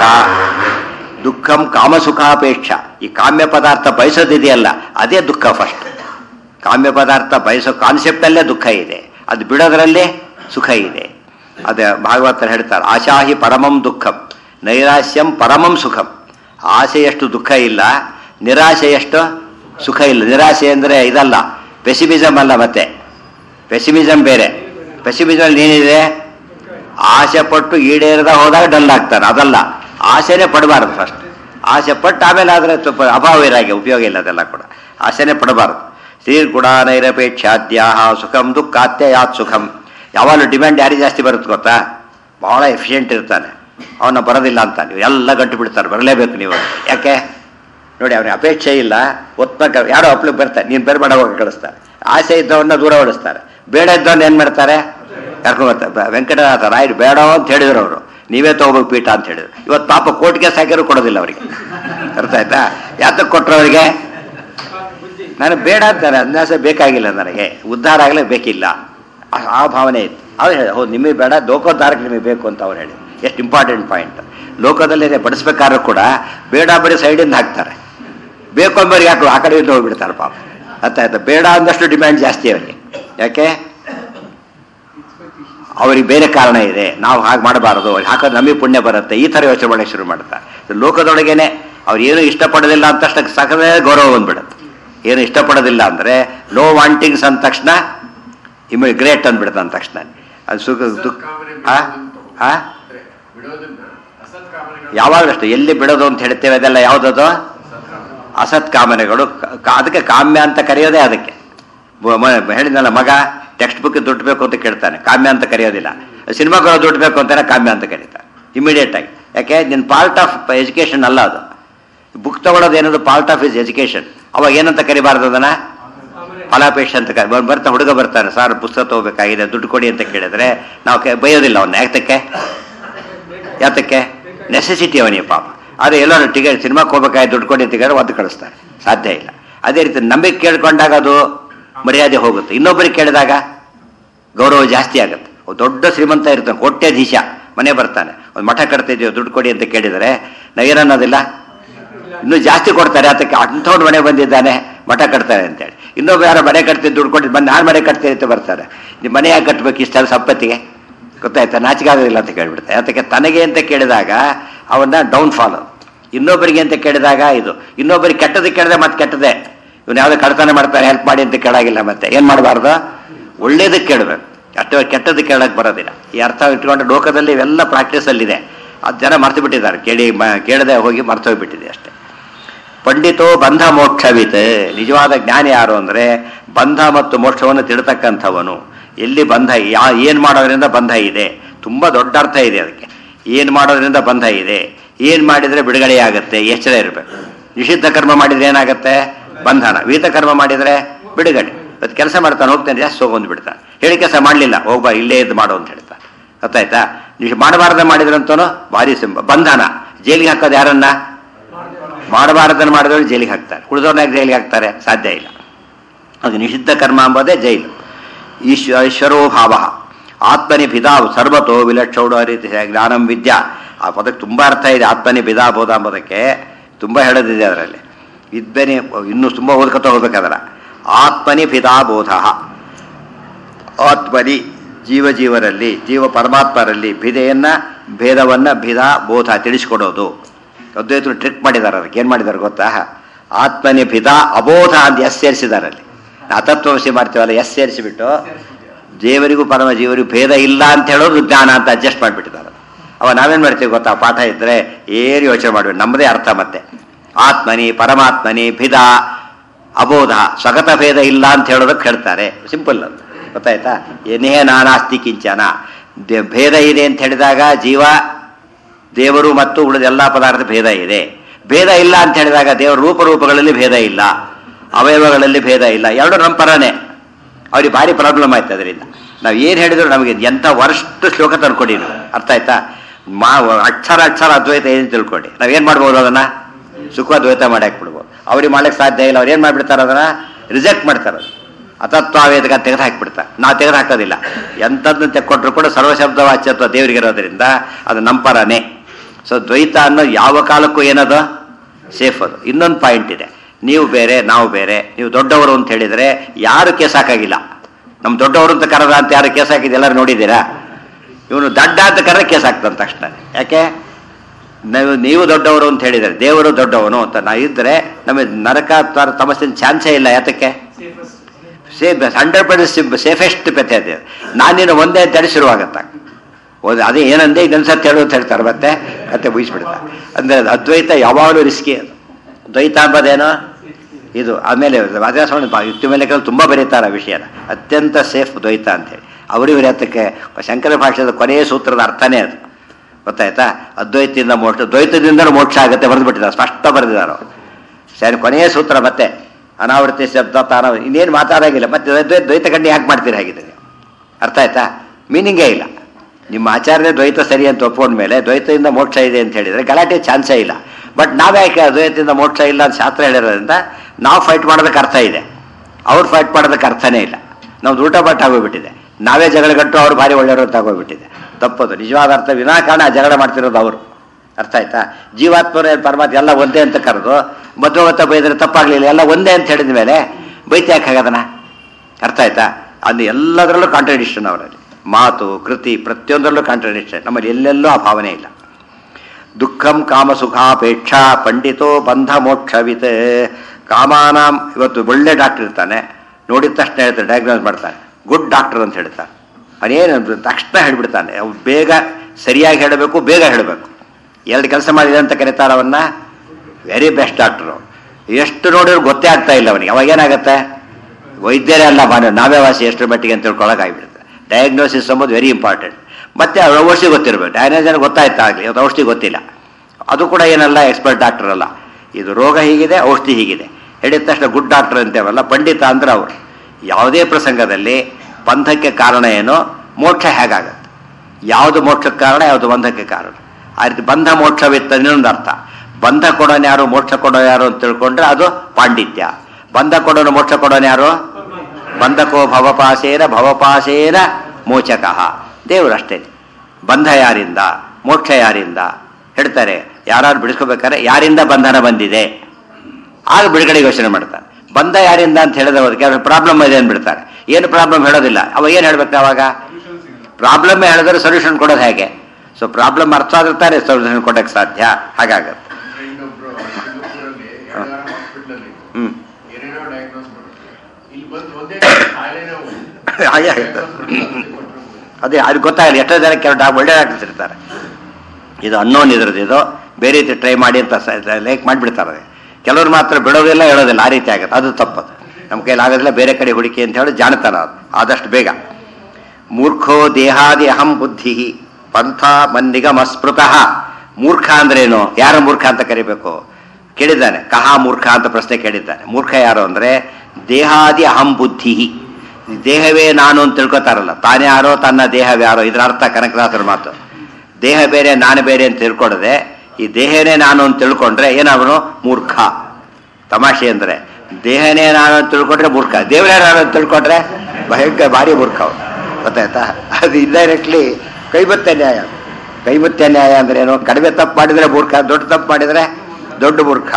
ದುಃಖಂ ಕಾಮ ಸುಖಾಪೇಕ್ಷ ಈ ಕಾಮ್ಯ ಪದಾರ್ಥ ಬಯಸೋದಿದೆಯಲ್ಲ ಅದೇ ದುಃಖ ಫಸ್ಟ್ ಕಾಮ್ಯ ಪದಾರ್ಥ ಬಯಸೋ ಕಾನ್ಸೆಪ್ಟಲ್ಲೇ ದುಃಖ ಇದೆ ಅದು ಬಿಡೋದ್ರಲ್ಲೇ ಸುಖ ಇದೆ ಅದೇ ಭಾಗವತರು ಹೇಳ್ತಾರೆ ಆಶಾಹಿ ಪರಮಂ ದುಃಖಂ ನೈರಾಶ್ಯಂ ಪರಮಂ ಸುಖಂ ಆಸೆಯಷ್ಟು ದುಃಖ ಇಲ್ಲ ನಿರಾಶೆಯಷ್ಟು ಸುಖ ಇಲ್ಲ ನಿರಾಶೆ ಅಂದರೆ ಇದಲ್ಲ ಪೆಸಿಮಿಸಮ್ ಅಲ್ಲ ಮತ್ತೆ ಪೆಸಿಮಿಸಮ್ ಬೇರೆ ಪೆಸಿಮಿಸಮ್ ಏನಿದೆ ಆಸೆ ಪಟ್ಟು ಈಡೇರದ ಹೋದಾಗ ಡಲ್ ಆಗ್ತಾನೆ ಅದಲ್ಲ ಆಸೆನೇ ಪಡಬಾರದು ಫಸ್ಟ್ ಆಸೆ ಪಟ್ಟು ಆಮೇಲೆ ಆದರೆ ಸ್ವಲ್ಪ ಅಭಾವ ಇರಾಗೆ ಉಪಯೋಗ ಇಲ್ಲ ಅದೆಲ್ಲ ಕೂಡ ಆಸೆನೇ ಪಡಬಾರದು ಶ್ರೀರ್ಗುಣಾನೈರಪೇಕ್ಷಾದ್ಯ ಸುಖಂ ದುಃಖಾತ್ಯಯಾತ್ ಸುಖಂ ಯಾವಾಗಲೂ ಡಿಮ್ಯಾಂಡ್ ಯಾರಿಗೆ ಜಾಸ್ತಿ ಬರುತ್ತೆ ಗೊತ್ತಾ ಭಾಳ ಎಫಿಷಿಯೆಂಟ್ ಇರ್ತಾನೆ ಅವನ ಬರೋದಿಲ್ಲ ಅಂತ ನೀವು ಎಲ್ಲ ಗಂಟು ಬಿಡ್ತಾರೆ ಬರಲೇಬೇಕು ನೀವು ಯಾಕೆ ನೋಡಿ ಅವನಿಗೆ ಅಪೇಕ್ಷೆ ಇಲ್ಲ ಒತ್ಮಕ ಯಾರೋ ಅಪ್ಲಿಗೆ ಬರ್ತಾರೆ ನೀನು ಬೇರೆ ಮಾಡೋ ಹೋಗಿ ಕಳಿಸ್ತಾರೆ ಆಸೆ ಇದ್ದವನ್ನ ದೂರ ಓಡಿಸ್ತಾರೆ ಬೇಡ ಇದ್ದವನ್ನ ಏನು ಮಾಡ್ತಾರೆ ಕರ್ಕೊಂಡು ಬರ್ತಾರೆ ಬ- ವೆಂಕಟನಾಥ ರಾಯರು ಬೇಡ ಅಂತ ಹೇಳಿದ್ರು ಅವರು ನೀವೇ ತಗೋಬೇಕು ಪೀಠ ಅಂತ ಹೇಳಿದ್ರು ಇವತ್ತು ಪಾಪ ಕೋರ್ಟ್ಗೆ ಸಾಕಿದ್ರು ಕೊಡೋದಿಲ್ಲ ಅವರಿಗೆ ಅರ್ಥ ಆಯ್ತಾ ಯಾತಕ್ಕೆ ಕೊಟ್ಟರು ಅವರಿಗೆ ನನಗೆ ಬೇಡ ಅಂತಾರೆ ಅನ್ಯಾಸ ಬೇಕಾಗಿಲ್ಲ ನನಗೆ ಉದ್ಧಾರ ಆಗಲೇ ಬೇಕಿಲ್ಲ ಆ- ಆ ಭಾವನೆ ಇತ್ತು ಅವ್ರು ಹೇಳಿ ಹೌದು ನಿಮಗೆ ಬೇಡ ಲೋಕೋದ್ಧಾರಕ್ಕೆ ನಿಮಗೆ ಬೇಕು ಅಂತ ಅವ್ರು ಹೇಳಿ ಎಷ್ಟು ಇಂಪಾರ್ಟೆಂಟ್ ಪಾಯಿಂಟ್ ಲೋಕದಲ್ಲಿ ಬಡಿಸ್ಬೇಕಾದ್ರೂ ಕೂಡ ಬೇಡ ಬರೀ ಸೈಡಿಂದ ಹಾಕ್ತಾರೆ ಬೇಕು ಅಂಬರಿಗೆ ಯಾಕೆ ಆ ಕಡೆಯಿಂದ ಹೋಗ್ಬಿಡ್ತಾರೆ ಪಾಪ ಅರ್ಥ ಆಯ್ತಾ ಬೇಡ ಅಂದಷ್ಟು ಡಿಮ್ಯಾಂಡ್ ಜಾಸ್ತಿ ಅವರಿಗೆ ಯಾಕೆ ಅವ್ರಿಗೆ ಬೇರೆ ಕಾರಣ ಇದೆ ನಾವು ಹಾಗೆ ಮಾಡಬಾರದು ಅವ್ರಿಗೆ ಹಾಕೋದು ನಮಗೆ ಪುಣ್ಯ ಬರುತ್ತೆ ಈ ಥರ ಯೋಚನೆ ಮಾಡಕ್ಕೆ ಶುರು ಮಾಡ್ತಾರೆ ಲೋಕದೊಳಗೇನೆ ಅವ್ರು ಏನು ಇಷ್ಟಪಡೋದಿಲ್ಲ ಅಂತ ತಕ್ಷಣ ಸಕಲೇ ಗೌರವ ಬಂದ್ಬಿಡುತ್ತೆ ಏನು ಇಷ್ಟಪಡೋದಿಲ್ಲ ಅಂದರೆ ನೋ ವಾಂಟಿಂಗ್ಸ್ ಅಂದ ತಕ್ಷಣ ಇಮಿ ಗ್ರೇಟ್ ಅಂದ್ಬಿಡುತ್ತೆ ಅಂದ ತಕ್ಷಣ ಅದು ಸುಖ ದುಃಖ ಆ? ಆ? ಅಂದ್ರೆ ಬಿಡೋದನ್ನ ಅಸತ್ ಕಾಮನೆಗಳು ಯಾವಾಗಲೂ ಅಷ್ಟೇ ಎಲ್ಲಿ ಬಿಡೋದು ಅಂತ ಹೇಳ್ತೇವೆ ಅದೆಲ್ಲ ಯಾವುದದು ಅಸತ್ ಕಾಮನೆಗಳು ಕ- ಅದಕ್ಕೆ ಕಾಮ್ಯ ಅಂತ ಕರೆಯೋದೇ ಅದಕ್ಕೆ ಮ- ಮ- ಹೇಳಿದ್ನಲ್ಲ ಮಗ ಟೆಕ್ಸ್ಟ್ ಬುಕ್ ದುಡ್ಡು ಬೇಕು ಅಂತ ಕೇಳ್ತಾನೆ ಕಾಮ್ಯ ಅಂತ ಕರೆಯೋದಿಲ್ಲ ಸಿನಿಮಾಗಳು ದುಡ್ಡು ಬೇಕು ಅಂತಾನೆ ಕಾಮ್ಯ ಅಂತ ಕರೀತಾನೆ ಇಮಿಡಿಯೇಟ್ ಆಗಿ ಯಾಕೆ ನಿನ್ನ ಪಾರ್ಟ್ ಆಫ್ ಎಜುಕೇಶನ್ ಅಲ್ಲ ಅದು ಬುಕ್ ತಗೊಳ್ಳೋದು ಏನದು ಪಾರ್ಟ್ ಆಫ್ ಇಸ್ ಎಜುಕೇಶನ್ ಅವಾಗ ಏನಂತ ಕರಿಬಾರ್ದು ಅದನ್ನ ಫಲಾಪೇಕ್ಷ ಅಂತ ಕರಿ ಬರ್- ಬರ್ತಾ ಹುಡುಗ ಬರ್ತಾನೆ ಸರ್ ಪುಸ್ತಕ ತಗೋಬೇಕಾಗಿದೆ ದುಡ್ಡು ಕೊಡಿ ಅಂತ ಕೇಳಿದ್ರೆ ನಾವು ಕೆ- ಬೈಯೋದಿಲ್ಲ ಅವನ್ನ ಯಾತಕ್ಕೆ ಯಾತಕ್ಕೆ ನೆಸೆಸಿಟಿ ಅವನಿಗೆ ಪಾಪ ಆದರೆ ಎಲ್ಲರೂ ಟಿಕೆಟ್ ಸಿನಿಮಾಕ್ಕೆ ಹೋಗ್ಬೇಕಾಗಿ ದುಡ್ಡು ಕೊಡಿ ಅಂತ ಕೇಳಿದ್ರೆ ಒದ್ದು ಕಳಿಸ್ತಾರೆ ಸಾಧ್ಯ ಇಲ್ಲ ಅದೇ ರೀತಿ ನಂಬಿಕೆ ಕೇಳ್ಕೊಂಡಾಗ ಅದು ಮರ್ಯಾದೆ ಹೋಗುತ್ತೆ ಇನ್ನೊಬ್ಬರಿಗೆ ಕೇಳಿದಾಗ ಗೌರವ ಜಾಸ್ತಿ ಆಗುತ್ತೆ ಒಬ್ಬ ದೊಡ್ಡ ಶ್ರೀಮಂತ ಇರ್ತಾನೆ ಕೋಟ್ಯಾಧೀಶ ಮನೆ ಬರ್ತಾನೆ ಒಂದು ಮಠ ಕಟ್ತಿದ್ದೀವಿ ದುಡ್ಡು ಕೊಡಿ ಅಂತ ಕೇಳಿದರೆ ನಾವೇನನ್ನೋದಿಲ್ಲ ಇನ್ನೂ ಜಾಸ್ತಿ ಕೊಡ್ತಾರೆ ಅದಕ್ಕೆ ಅಂಥವ್ನು ಮನೆ ಬಂದಿದ್ದಾನೆ ಮಠ ಕಟ್ತಾರೆ ಅಂತೇಳಿ ಇನ್ನೊಬ್ಬ ಯಾರೋ ಮನೆ ಕಟ್ತಿದ್ದು ದುಡ್ಡು ಕೊಟ್ಟು ಬಂದು ನಾನು ಮನೆ ಕಟ್ತೀನಿ ಅಂತ ಬರ್ತಾರೆ ನೀವು ಮನೆ ಯಾಕೆ ಕಟ್ಟಬೇಕು ಇಷ್ಟೆಲ್ಲ ಸಂಪತ್ತಿಗೆ ಗೊತ್ತಾಯ್ತಾ ನಾಚಿಕೆ ಆಗೋದಿಲ್ಲ ಅಂತ ಕೇಳ್ಬಿಡ್ತಾರೆ ಅದಕ್ಕೆ ತನಗೆ ಅಂತ ಕೇಳಿದಾಗ ಅವನ್ನ ಡೌನ್ ಫಾಲ್ ಇನ್ನೊಬ್ಬರಿಗೆ ಅಂತ ಕೇಳಿದಾಗ ಇದು ಇನ್ನೊಬ್ಬರಿಗೆ ಕೆಟ್ಟದಕ್ಕೆ ಕೇಳಿದ್ರೆ ಮತ್ತೆ ಕೆಟ್ಟದೆ ಇವನು ಯಾವುದೋ ಕಳ್ತನ ಮಾಡ್ತಾರೆ ಹೆಲ್ಪ್ ಮಾಡಿ ಅಂತ ಕೇಳಾಗಿಲ್ಲ ಮತ್ತೆ ಏನು ಮಾಡಬಾರ್ದು ಒಳ್ಳೇದಕ್ಕೆ ಕೇಳಬೇಕು ಅಷ್ಟು ಕೆಟ್ಟದಕ್ಕೆ ಕೇಳಕ್ಕೆ ಬರೋದಿಲ್ಲ ಈ ಅರ್ಥ ಇಟ್ಕೊಂಡು ಲೋಕದಲ್ಲಿ ಇವೆಲ್ಲ ಪ್ರಾಕ್ಟೀಸಲ್ಲಿದೆ ಅದು ಜನ ಮರ್ತು ಬಿಟ್ಟಿದ್ದಾರೆ ಕೇಳಿ ಮ- ಕೇಳದೆ ಹೋಗಿ ಮರ್ತು ಹೋಗ್ಬಿಟ್ಟಿದೆ ಅಷ್ಟೇ ಪಂಡಿತೋ ಬಂಧ ಮೋಕ್ಷವಿತ್ ನಿಜವಾದ ಜ್ಞಾನಿ ಯಾರು ಅಂದರೆ ಬಂಧ ಮತ್ತು ಮೋಕ್ಷವನ್ನು ತಿಳ್ತಕ್ಕಂಥವನು ಎಲ್ಲಿ ಬಂಧ ಯಾ ಏನು ಮಾಡೋದ್ರಿಂದ ಬಂಧ ಇದೆ ತುಂಬ ದೊಡ್ಡ ಅರ್ಥ ಇದೆ ಅದಕ್ಕೆ ಏನು ಮಾಡೋದ್ರಿಂದ ಬಂಧ ಇದೆ ಏನು ಮಾಡಿದರೆ ಬಿಡುಗಡೆ ಆಗುತ್ತೆ ಎಚ್ಚರ ಇರಬೇಕು ನಿಷಿದ್ಧ ಕರ್ಮ ಮಾಡಿದ್ರೆ ಏನಾಗುತ್ತೆ ಬಂಧನ ವಿಹಿತ ಕರ್ಮ ಮಾಡಿದರೆ ಬಿಡುಗಡೆ ಇವತ್ತು ಕೆಲಸ ಮಾಡ್ತಾನೆ ಹೋಗ್ತಾನೆ ಜಾಸ್ತಿ ಹೋಗೊಂದು ಬಿಡ್ತಾನೆ ಹೇಳಿ ಕೆಲಸ ಮಾಡಲಿಲ್ಲ ಹೋಗ್ಬಾ ಇಲ್ಲೇ ಇದ್ದು ಮಾಡು ಅಂತ ಹೇಳ್ತಾನೆ ಗೊತ್ತಾಯ್ತಾ ನೀವು ಮಾಡಬಾರ್ದ ಮಾಡಿದ್ರಂತನೂ ಭಾರಿ ಸಿಂಬ ಬಂಧನ ಜೈಲಿಗೆ ಹಾಕೋದು ಯಾರನ್ನ ಮಾಡಬಾರದನ್ನು ಮಾಡಿದವರು ಜೈಲಿಗೆ ಹಾಕ್ತಾರೆ ಉಳಿದವ್ರನ್ನ ಜೈಲಿಗೆ ಹಾಕ್ತಾರೆ ಸಾಧ್ಯ ಇಲ್ಲ ಅದು ನಿಷಿದ್ಧ ಕರ್ಮ ಎಂಬುದೇ ಜೈಲು ಈಶ್ವ ಈಶ್ವರೋ ಭಾವ ಆತ್ಮನಿ ಭಿದಾವು ಸರ್ವತೋ ವಿಲಕ್ಷೌಡ ರೀತಿ ಜ್ಞಾನಂ ವಿದ್ಯಾ ಆ ಪದಕ್ಕೆ ತುಂಬ ಅರ್ಥ ಇದೆ ಆತ್ಮನಿ ಭಿದಾ ಬೋಧ ಎಂಬುದಕ್ಕೆ ತುಂಬ ಹೇಳೋದಿದೆ ಅದರಲ್ಲಿ ಇದ್ಬೇನೆ ಇನ್ನೂ ತುಂಬ ಓದ್ಕೊತ ಹೋಗ್ಬೇಕಾದ್ರೆ ಆತ್ಮನಿ ಭಿದಾ ಬೋಧ ಆತ್ಮನಿ ಜೀವ ಜೀವರಲ್ಲಿ ಜೀವ ಪರಮಾತ್ಮರಲ್ಲಿ ಭಿದೆಯನ್ನ ಭೇದವನ್ನ ಭಿದ ಬೋಧ ತಿಳಿಸ್ಕೊಡೋದು ಅದ್ವೈತರು ಟ್ರಿಕ್ ಮಾಡಿದ್ದಾರೆ ಅದಕ್ಕೆ ಏನು ಮಾಡಿದ್ದಾರೆ ಗೊತ್ತಾ ಆತ್ಮನಿ ಭಿದ ಅಬೋಧ ಅಂತ ಎಸ್ ಸೇರಿಸಿದ್ದಾರೆ ಅಲ್ಲಿ ಅತತ್ವವಸಿ ಮಾಡ್ತೀವಲ್ಲ ಎಸ್ ಸೇರಿಸಿಬಿಟ್ಟು ದೇವರಿಗೂ ಪರಮ ಜೀವರಿಗೂ ಭೇದ ಇಲ್ಲ ಅಂತ ಹೇಳೋದು ಜ್ಞಾನ ಅಂತ ಅಡ್ಜಸ್ಟ್ ಮಾಡಿಬಿಟ್ಟಿದ್ದಾರೆ ಅವ ನಾವೇನು ಮಾಡ್ತೀವಿ ಗೊತ್ತಾ ಪಾಠ ಇದ್ದರೆ ಏನು ಯೋಚನೆ ಮಾಡಬೇಕು ನಮ್ಮದೇ ಅರ್ಥ ಮತ್ತೆ ಆತ್ಮನಿ ಪರಮಾತ್ಮನಿ ಭಿದ ಅಬೋಧ ಸ್ವಗತ ಭೇದ ಇಲ್ಲ ಅಂತ ಹೇಳೋದಕ್ಕೆ ಹೇಳ್ತಾರೆ ಸಿಂಪಲ್ ಅಂತ ಗೊತ್ತಾಯ್ತಾ ಏನೇ ನಾನಾಸ್ತಿ ಕಿಂಚನ ದೇ- ಭೇದ ಇದೆ ಅಂತ ಹೇಳಿದಾಗ ಜೀವ ದೇವರು ಮತ್ತು ಉಳಿದ ಎಲ್ಲ ಪದಾರ್ಥ ಭೇದ ಇದೆ ಭೇದ ಇಲ್ಲ ಅಂತ ಹೇಳಿದಾಗ ದೇವರ ರೂಪರೂಪಗಳಲ್ಲಿ ಭೇದ ಇಲ್ಲ ಅವಯವಗಳಲ್ಲಿ ಭೇದ ಇಲ್ಲ ಎರಡು ನಮ್ಮ ಪರನೇ ಅವ್ರಿಗೆ ಭಾರಿ ಪ್ರಾಬ್ಲಮ್ ಆಯ್ತು ಅದರಿಂದ ನಾವು ಏನು ಹೇಳಿದ್ರು ನಮಗೆ ಎಂಥ ವರ್ಸ್ಟ್ ಶ್ಲೋಕ ತಂದ್ಕೊಡಿ ನೀವು ಅರ್ಥ ಆಯ್ತಾ ಮಾ ಅಕ್ಷರ ಅಕ್ಷರ ಅದ್ವೈತ ಏನು ತಿಳ್ಕೊಂಡು ನಾವೇನು ಮಾಡ್ಬೋದು ಅದನ್ನ ಸುಖ ದ್ವೈತ ಮಾಡಿ ಹಾಕ್ಬಿಡ್ಬೋದು ಅವ್ರಿಗೆ ಮಾಡ್ಲಿಕ್ಕೆ ಸಾಧ್ಯ ಇಲ್ಲ ಅವ್ರು ಏನು ಮಾಡಿಬಿಡ್ತಾರೆ ಅದನ್ನ ರಿಜೆಕ್ಟ್ ಮಾಡ್ತಾರೆ ಅದು ಅತತ್ವಾವೇದಕ ತೆಗೆದು ಹಾಕಿಬಿಡ್ತಾರೆ ನಾವು ತೆಗೆದು ಹಾಕೋದಿಲ್ಲ ಎಂಥದ್ದನ್ನು ತೆಕ್ಕೊಟ್ರು ಕೂಡ ಸರ್ವಶಬ್ದ ವಾಚ್ಯತ್ವ ದೇವರಿಗೆ ಇರೋದ್ರಿಂದ ಅದು ನಮ್ಮ ಪರನೇ ಸೊ ದ್ವೈತ ಅನ್ನೋ ಯಾವ ಕಾಲಕ್ಕೂ ಏನದು ಸೇಫ್ ಅದು ಇನ್ನೊಂದು ಪಾಯಿಂಟ್ ಇದೆ ನೀವು ಬೇರೆ ನಾವು ಬೇರೆ ನೀವು ದೊಡ್ಡವರು ಅಂತ ಹೇಳಿದರೆ ಯಾರು ಕೇಸ್ ಹಾಕಾಗಿಲ್ಲ ನಮ್ಮ ದೊಡ್ಡವರು ಅಂತ ಕರೆದ ಅಂತ ಯಾರು ಕೇಸ್ ಹಾಕಿದ್ದು ಎಲ್ಲರೂ ನೋಡಿದ್ದೀರಾ ಇವನು ದಡ್ಡ ಅಂತ ಕರೆದ್ರೆ ಕೇಸ್ ಹಾಕ್ತಾನೆ ತಕ್ಷಣ ಯಾಕೆ ನೀವು ನೀವು ದೊಡ್ಡವರು ಅಂತ ಹೇಳಿದರೆ ದೇವರು ದೊಡ್ಡವನು ಅಂತ ನಾವು ಇದ್ದರೆ ನಮಗೆ ನರಕ ತರ ತಮಸ್ಸಿನ ಚಾನ್ಸೇ ಇಲ್ಲ ಯಾತಕ್ಕೆ ಸೇಫ್ ಹಂಡ್ರೆಡ್ ಪರ್ಸೆಂಟ್ ಸೇಫೆಸ್ಟ್ ಪೆತ್ತೆ ಅದು ನಾನಿನ್ನು ಒಂದೇ ಅಂತೇಳಿ ಶುರುವಾಗತ್ತ ಒಂದು ಅದೇ ಏನಂದೆ ಇನ್ನೊಂದು ಸತಿ ಹೇಳು ಅಂತ ಹೇಳ್ತಾರೆ ಮತ್ತೆ ಮತ್ತೆ ಮುಗಿಸ್ಬಿಡ್ತಾರೆ ಅಂದರೆ ಅದ್ವೈತ ಯಾವಾಗಲೂ ರಿಸ್ಕಿ ಅದು ದ್ವೈತ ಅಂಬೋದೇನು ಇದು ಆಮೇಲೆ ವಾದಿರಾಸವಾಣಿ ಯುಕ್ತಿ ಮೇಲೆ ತುಂಬ ಬರೀತಾರೆ ಆ ವಿಷಯನ ಅತ್ಯಂತ ಸೇಫ್ ದ್ವೈತ ಅಂತೇಳಿ ಅವರಿವರ ಹತ್ತಕ್ಕೆ ಶಂಕರ ಭಾಷೆದ ಕೊನೆಯ ಸೂತ್ರದ ಅರ್ಥನೇ ಅದು ಗೊತ್ತಾಯ್ತಾ ಅದ್ವೈತದಿಂದ ಮೋಕ್ಷ ದ್ವೈತದಿಂದ ಮೋಕ್ಷ ಆಗುತ್ತೆ ಬರೆದ್ಬಿಟ್ಟಿದ್ದಾರೆ ಸ್ಪಷ್ಟ ಬರೆದಿದ್ದಾರೆ ಅವರು ಸರಿ ಕೊನೆಯ ಸೂತ್ರ ಮತ್ತೆ ಅನಾವೃತ್ತಿ ಶಬ್ದ ತಾನ ಇನ್ನೇನು ಮಾತಾಡೋಂಗಿಲ್ಲ ಮತ್ತೆ ದ್ವೈತ ದ್ವೈತ ಕಂಡು ಯಾಕೆ ಮಾಡ್ತೀರಿ ಹಾಗಿದ್ರೆ ನೀವು ಅರ್ಥ ಆಯ್ತಾ ಮೀನಿಂಗೇ ಇಲ್ಲ ನಿಮ್ಮ ಆಚಾರ್ಯ ದ್ವೈತ ಸರಿ ಅಂತ ಒಪ್ಕೊಂಡ ಮೇಲೆ ದ್ವೈತದಿಂದ ಮೋಕ್ಷ ಇದೆ ಅಂತ ಹೇಳಿದರೆ ಗಲಾಟೆ ಚಾನ್ಸೇ ಇಲ್ಲ ಬಟ್ ನಾವ್ಯಾಕೆ ದ್ವೈತದಿಂದ ಮೋಕ್ಷ ಇಲ್ಲ ಅಂತ ಶಾಸ್ತ್ರ ಹೇಳಿರೋದ್ರಿಂದ ನಾವು ಫೈಟ್ ಮಾಡೋದಕ್ಕೆ ಅರ್ಥ ಇದೆ ಅವ್ರು ಫೈಟ್ ಮಾಡೋದಕ್ಕೆ ಅರ್ಥನೇ ಇಲ್ಲ ನಾವು ಊಟ ಬಟ್ ಆಗೋಗ್ಬಿಟ್ಟಿದೆ ನಾವೇ ಜಗಳಗಟ್ಟು ಅವ್ರು ಭಾರಿ ಒಳ್ಳೆಯವರು ಅಂತ ಆಗೋಗ್ಬಿಟ್ಟಿದೆ ತಪ್ಪದು ನಿಜವಾದ ಅರ್ಥ ವಿನಾಕಾರಣ ಜಗಳ ಮಾಡ್ತಿರೋದು ಅವರು ಅರ್ಥ ಆಯ್ತಾ ಜೀವಾತ್ಮರು ಪರಮಾತ್ಮ ಎಲ್ಲ ಒಂದೇ ಅಂತ ಕರೆದು ಮಧ್ವಗತ ಬೈದ್ರೆ ತಪ್ಪಾಗ್ಲಿಲ್ಲ ಎಲ್ಲ ಒಂದೇ ಅಂತ ಹೇಳಿದ ಮೇಲೆ ಬೈತಿ ಯಾಕೆ ಹಾಗದನ ಅರ್ಥ ಆಯ್ತಾ ಅದು ಎಲ್ಲದರಲ್ಲೂ ಕಾಂಟ್ರಡಿಕ್ಷನ್ ಅವರಲ್ಲಿ ಮಾತು ಕೃತಿ ಪ್ರತಿಯೊಂದರಲ್ಲೂ ಕಾಂಟ್ರಡಿಕ್ಷನ್ ನಮ್ಮಲ್ಲಿ ಎಲ್ಲೆಲ್ಲೂ ಆ ಭಾವನೆ ಇಲ್ಲ ದುಃಖಂ ಕಾಮ ಸುಖಾಪೇಕ್ಷ ಪಂಡಿತೋ ಬಂಧ ಮೋಕ್ಷವಿತ್ ಕಾಮಾನಾಂ ಇವತ್ತು ಒಳ್ಳೆ ಡಾಕ್ಟರ್ ಇರ್ತಾನೆ ನೋಡಿದ ತಕ್ಷಣ ಹೇಳ್ತಾರೆ ಡಯಾಗ್ನೋಸ್ ಮಾಡ್ತಾನೆ ಗುಡ್ ಡಾಕ್ಟರ್ ಅಂತ ಹೇಳ್ತಾನೆ ಅವನೇನು ತಕ್ಷಣ ಹೇಳ್ಬಿಡ್ತಾನೆ ಅವು ಬೇಗ ಸರಿಯಾಗಿ ಹೇಳಬೇಕು ಬೇಗ ಹೇಳಬೇಕು ಎರಡು ಕೆಲಸ ಮಾಡಿದೆ ಅಂತ ಕರೀತಾರೆ ಅವನ್ನ ವೆರಿ ಬೆಸ್ಟ್ ಡಾಕ್ಟರು ಎಷ್ಟು ನೋಡಿದ್ರು ಗೊತ್ತೇ ಆಗ್ತಾ ಇಲ್ಲ ಅವನಿಗೆ ಅವಾಗ ಏನಾಗುತ್ತೆ ವೈದ್ಯರೇ ಅಲ್ಲ ಮಾನವ ನಾವೇ ವಾಸಿ ಎಷ್ಟರ ಮಟ್ಟಿಗೆ ಅಂತ ತಿಳ್ಕೊಳಕ್ಕಾಗ್ಬಿಡುತ್ತೆ ಡಯಾಗ್ನೋಸಿಸ್ ಎಂಬುದು ವೆರಿ ಇಂಪಾರ್ಟೆಂಟ್ ಮತ್ತೆ ಅವ್ರ ಔಷಧಿ ಗೊತ್ತಿರಬೇಕು ಡಯಾಗ್ನೋಸ್ ಗೊತ್ತಾಯ್ತಾ ಆಗಲಿ ಅದು ಔಷಧಿ ಗೊತ್ತಿಲ್ಲ ಅದು ಕೂಡ ಏನಲ್ಲ ಎಕ್ಸ್ಪರ್ಟ್ ಡಾಕ್ಟರ್ ಅಲ್ಲ ಇದು ರೋಗ ಹೀಗಿದೆ ಔಷಧಿ ಹೀಗಿದೆ ಹೇಳಿದ ತಕ್ಷಣ ಗುಡ್ ಡಾಕ್ಟರ್ ಅಂತೇವಲ್ಲ ಪಂಡಿತ ಅಂದ್ರೆ ಅವರು ಯಾವುದೇ ಪ್ರಸಂಗದಲ್ಲಿ ಬಂಧಕ್ಕೆ ಕಾರಣ ಏನು ಮೋಕ್ಷ ಹೇಗಾಗತ್ತೆ ಯಾವುದು ಮೋಕ್ಷಕ್ಕೆ ಕಾರಣ ಯಾವುದು ಬಂಧಕ್ಕೆ ಕಾರಣ ಆ ರೀತಿ ಬಂಧ ಮೋಕ್ಷವಿತ್ತ ಇನ್ನೊಂದು ಅರ್ಥ ಬಂಧ ಕೊಡೋನು ಯಾರು ಮೋಕ್ಷ ಕೊಡೋನು ಯಾರು ಅಂತ ತಿಳ್ಕೊಂಡ್ರೆ ಅದು ಪಾಂಡಿತ್ಯ ಬಂಧ ಕೊಡೋನು ಮೋಕ್ಷ ಕೊಡೋನು ಯಾರು ಬಂಧಕೋ ಭವಪಾಸೇನ ಭವಪಾಸೇನ ಮೋಚಕಃ ದೇವರು ಅಷ್ಟೇ ಬಂಧ ಯಾರಿಂದ ಮೋಕ್ಷ ಯಾರಿಂದ ಹೇಳ್ತಾರೆ ಯಾರು ಬಿಡಿಸ್ಕೋಬೇಕಾದ್ರೆ ಯಾರಿಂದ ಬಂಧನ ಬಂದಿದೆ ಆಗ ಬಿಡುಗಡೆ ಯೋಚನೆ ಮಾಡ್ತಾರೆ ಬಂಧ ಯಾರಿಂದ ಅಂತ ಹೇಳಿದವ್ರಿಗೆ ಅವ್ರಿಗೆ ಪ್ರಾಬ್ಲಮ್ ಇದೆ ಅಂದ್ಬಿಡ್ತಾರೆ ಏನು ಪ್ರಾಬ್ಲಮ್ ಹೇಳೋದಿಲ್ಲ ಅವಾಗ ಏನು ಹೇಳ್ಬೇಕು ಅವಾಗ ಪ್ರಾಬ್ಲಮ್ ಹೇಳಿದ್ರೆ ಸೊಲ್ಯೂಷನ್ ಕೊಡೋದು ಹೇಗೆ ಸೊ ಪ್ರಾಬ್ಲಮ್ ಅರ್ಥ ಆಗಿರ್ತಾರೆ ಸೊಲ್ಯೂಷನ್ ಕೊಡೋಕ್ಕೆ ಸಾಧ್ಯ ಹಾಗಾಗತ್ತೆ ಇನ್ನೊಬ್ರು ಸಿಂಗಪೂರಲ್ಲಿ ಎರಡು ವಾರ ಹಾಸ್ಪಿಟ್ಲಲ್ಲಿ ಹ್ಞೂ ಏನೇನೋ ಡಯಾಗ್ನೋಸ್ ಮಾಡ್ತಾರೆ ಇಲ್ಲಿ ಬಂದು ಒಂದೇ ಕಾಯಿಲೆ ನೋವು ಹಾಗೆ ಆಗುತ್ತೆ diagnose ಮಾಡ್ತಾರೆ, ಅದಕ್ಕೆ ಕೊಟ್ರು. ಅದೇ ಅದು ಗೊತ್ತಾಗಲ್ಲ ಎಷ್ಟೋ ಜನ ಕೆಲವು ಡಾ ಒಳ್ಳೆ ಡಾಕ್ಟರ್ಸ್ ಇರ್ತಾರೆ ಇದು ಅನ್ನೋನ್ ಇದ್ರದ್ದು ಇದು ಬೇರೆ ರೀತಿ ಟ್ರೈ ಮಾಡಿ ಅಂತ ಲೈಕ್ ಮಾಡಿಬಿಡ್ತಾರೆ ಕೆಲವ್ರು ಮಾತ್ರ ಬಿಡೋದಿಲ್ಲ ಹೇಳೋದಿಲ್ಲ ಆ ರೀತಿ ಆಗುತ್ತೆ ಅದು ತಪ್ಪದು ನಮ್ಮ ಕೈಲಿ ಆಗೋದಿಲ್ಲ ಬೇರೆ ಕಡೆ ಹುಡುಕಿ ಅಂತ ಹೇಳಿ ಜಾಣತನ ಅದು ಆದಷ್ಟು ಬೇಗ ಮೂರ್ಖೋ ದೇಹಾದಿ ಅಹಂ ಬುದ್ಧಿ ಪಂಥ ಮನ್ನಿಗಮ ಸ್ಮೃತಃ ಮೂರ್ಖ ಅಂದ್ರೇನು ಯಾರ ಮೂರ್ಖ ಅಂತ ಕರಿಬೇಕು ಕೇಳಿದ್ದಾನೆ ಕಹ ಮೂರ್ಖ ಅಂತ ಪ್ರಶ್ನೆ ಕೇಳಿದ್ದಾನೆ ಮೂರ್ಖ ಯಾರು ಅಂದ್ರೆ ದೇಹಾದಿ ಅಹಂ ಬುದ್ಧಿ ದೇಹವೇ ನಾನು ಅಂತ ತಿಳ್ಕೊತಾರಲ್ಲ ತಾನೇ ಯಾರೋ ತನ್ನ ದೇಹವ್ಯಾರೋ ಇದರ ಅರ್ಥ ಕನಕದಾಸರ ಮಾತು ದೇಹ ಬೇರೆ ನಾನು ಬೇರೆ ಅಂತ ತಿಳ್ಕೊಡದೆ ಈ ದೇಹನೇ ನಾನು ಅಂತ ತಿಳ್ಕೊಂಡ್ರೆ ಏನವನು ಮೂರ್ಖ ತಮಾಷೆ ಅಂದ್ರೆ ದೇಹನೇ ನಾನು ಅಂತ ತಿಳ್ಕೊಂಡ್ರೆ ಮೂರ್ಖ ದೇವರೇ ನಾನು ಅಂತ ತಿಳ್ಕೊಂಡ್ರೆ ಭಯಂಕರ ಭಾರಿ ಮೂರ್ಖ ಅವನು ಗೊತ್ತಾಯ್ತಾ ಅದು ಇಂಡೈರೆಕ್ಟ್ಲಿ ಕೈಬತ್ತ ನ್ಯಾಯ ಕೈಬತ್ತ ನ್ಯಾಯ ಅಂದ್ರೆ ಏನು ಕಡಿಮೆ ತಪ್ಪು ಮಾಡಿದ್ರೆ ಮೂರ್ಖ ದೊಡ್ಡ ತಪ್ಪು ಮಾಡಿದ್ರೆ ದೊಡ್ಡ ಮೂರ್ಖ